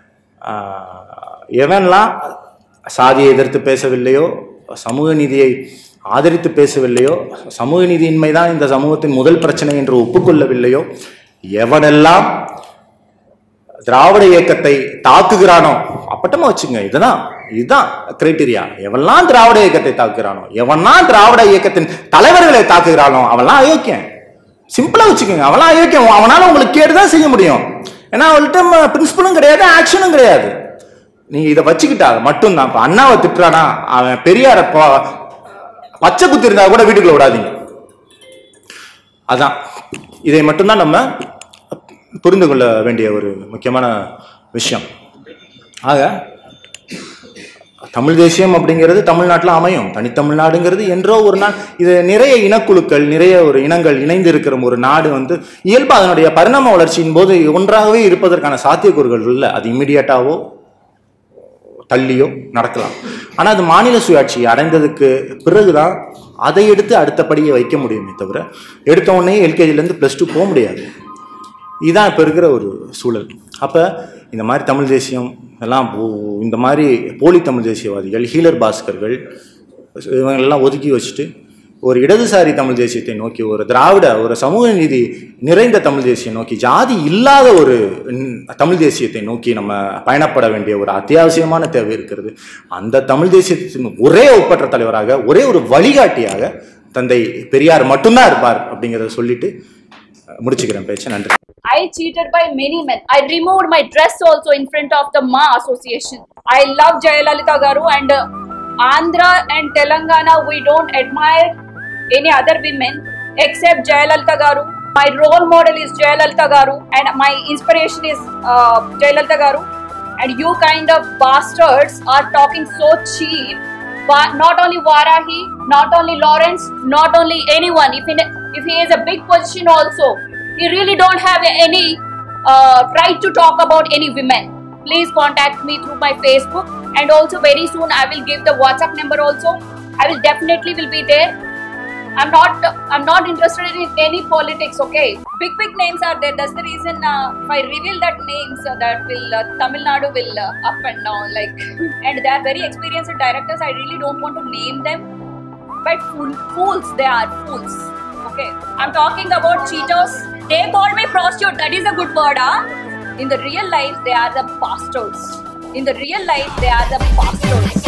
ஆஹ் எவன்லாம் சாதியை எதிர்த்து பேசவில்லையோ சமூக நீதியை ஆதரித்து பேசவில்லையோ சமூக நீதியின்மை தான் இந்த சமூகத்தின் முதல் பிரச்சனை என்று ஒப்புக்கொள்ளவில்லையோ எவனெல்லாம் திராவிட இயக்கத்தை தாக்குகிறானோ அப்பட்டமா வச்சுங்க இதுதான் இதுதான் கிரைட்டீரியா எவன்லாம் திராவிட இயக்கத்தை தாக்குகிறானோ எவன்லாம் திராவிட இயக்கத்தின் தலைவர்களை தாக்குகிறானோ அவன்லாம் அயோக்கியன் சிம்பிளா வச்சுக்கோங்க அவன்லாம் அயோக்கியம் அவனால உங்களுக்கு கேட்டுதான் செய்ய முடியும் ஏன்னா அவள்கிட்ட பிரின்சிபலும் கிடையாது ஆக்ஷனும் கிடையாது நீங்க இதை வச்சுக்கிட்டா மட்டும்தான் இப்ப அண்ணாவை திட்டுறானா அவன் பெரியார ப- பச்சை குத்தி இருந்தா கூட வீட்டுக்குள்ள விடாதீங்க அதான் இதை மட்டும்தான் நம்ம புரிந்து கொள்ள வேண்டிய ஒரு முக்கியமான விஷயம் ஆக தமிழ் தேசியம் அப்படிங்கிறது தமிழ்நாட்டில் அமையும் தனித்தமிழ்நாடுங்கிறது என்றோ ஒரு நாள் இது நிறைய இனக்குழுக்கள் நிறைய ஒரு இனங்கள் இணைந்து இருக்கிற ஒரு நாடு வந்து இயல்பு அதனுடைய பரிணாம வளர்ச்சியின் போது ஒன்றாகவே இருப்பதற்கான சாத்தியக்கூறுகள் இல்லை அது இம்மிடியட்டாவோ தள்ளியோ நடக்கலாம் ஆனா அது மாநில சுயாட்சி அடைந்ததுக்கு பிறகுதான் அதை எடுத்து அடுத்த படியை வைக்க முடியுமே தவிர எடுத்த உடனே எல்கேஜில இருந்து பிளஸ் டூ போக முடியாது இதுதான் இப்போ இருக்கிற ஒரு சூழல் அப்போ இந்த மாதிரி தமிழ் தேசியம் எல்லாம் போ- இந்த மாதிரி போலி தமிழ் தேசியவாதிகள் ஹீலர் பாஸ்கர்கள் இவங்களெல்லாம் ஒதுக்கி வச்சுட்டு ஒரு இடதுசாரி தமிழ் தேசியத்தை நோக்கி ஒரு திராவிட ஒரு சமூக நீதி நிறைந்த தமிழ் தேசியம் நோக்கி ஜாதி இல்லாத ஒரு ம், தமிழ் தேசியத்தை நோக்கி நம்ம பயணப்பட வேண்டிய ஒரு அத்தியாவசியமான தேவை இருக்கிறது அந்த தமிழ் தேசியத்தின் ஒரே ஒப்பற்ற தலைவராக ஒரே ஒரு வழிகாட்டியாக தந்தை பெரியார் மட்டும்தான் இருப்பார் அப்படிங்கிறத சொல்லிட்டு அஹ், முடிச்சுக்கிறேன் பேச்சு நன்றி
I cheated by many men. I removed my dress also in front of the Ma Association. I love Jayalalitha Garu and uh, Andhra and Telangana. We don't admire any other women except Jayalalitha Garu. My role model is Jayalalitha Garu and my inspiration is uh, Jayalalitha Garu. And you kind of bastards are talking so cheap. But not only Varahi, not only Lawrence, not only anyone. If in, if he is a big position also, he really don't have any uh, right to talk about any women. Please contact me through my Facebook and also very soon I will give the WhatsApp number also. I will definitely will be there. I'm not. I'm not interested in any politics. Okay, big big names are there. That's the reason. Uh, if I reveal that names, uh, that will uh, Tamil Nadu will uh, up and down. Like, and they are very experienced directors. I really don't want to name them, but fool, fools they are fools. Okay, I'm talking about cheaters. They call me prostitute. That is a good word, huh? In the real life, they are the bastards. In the real life, they are the bastards.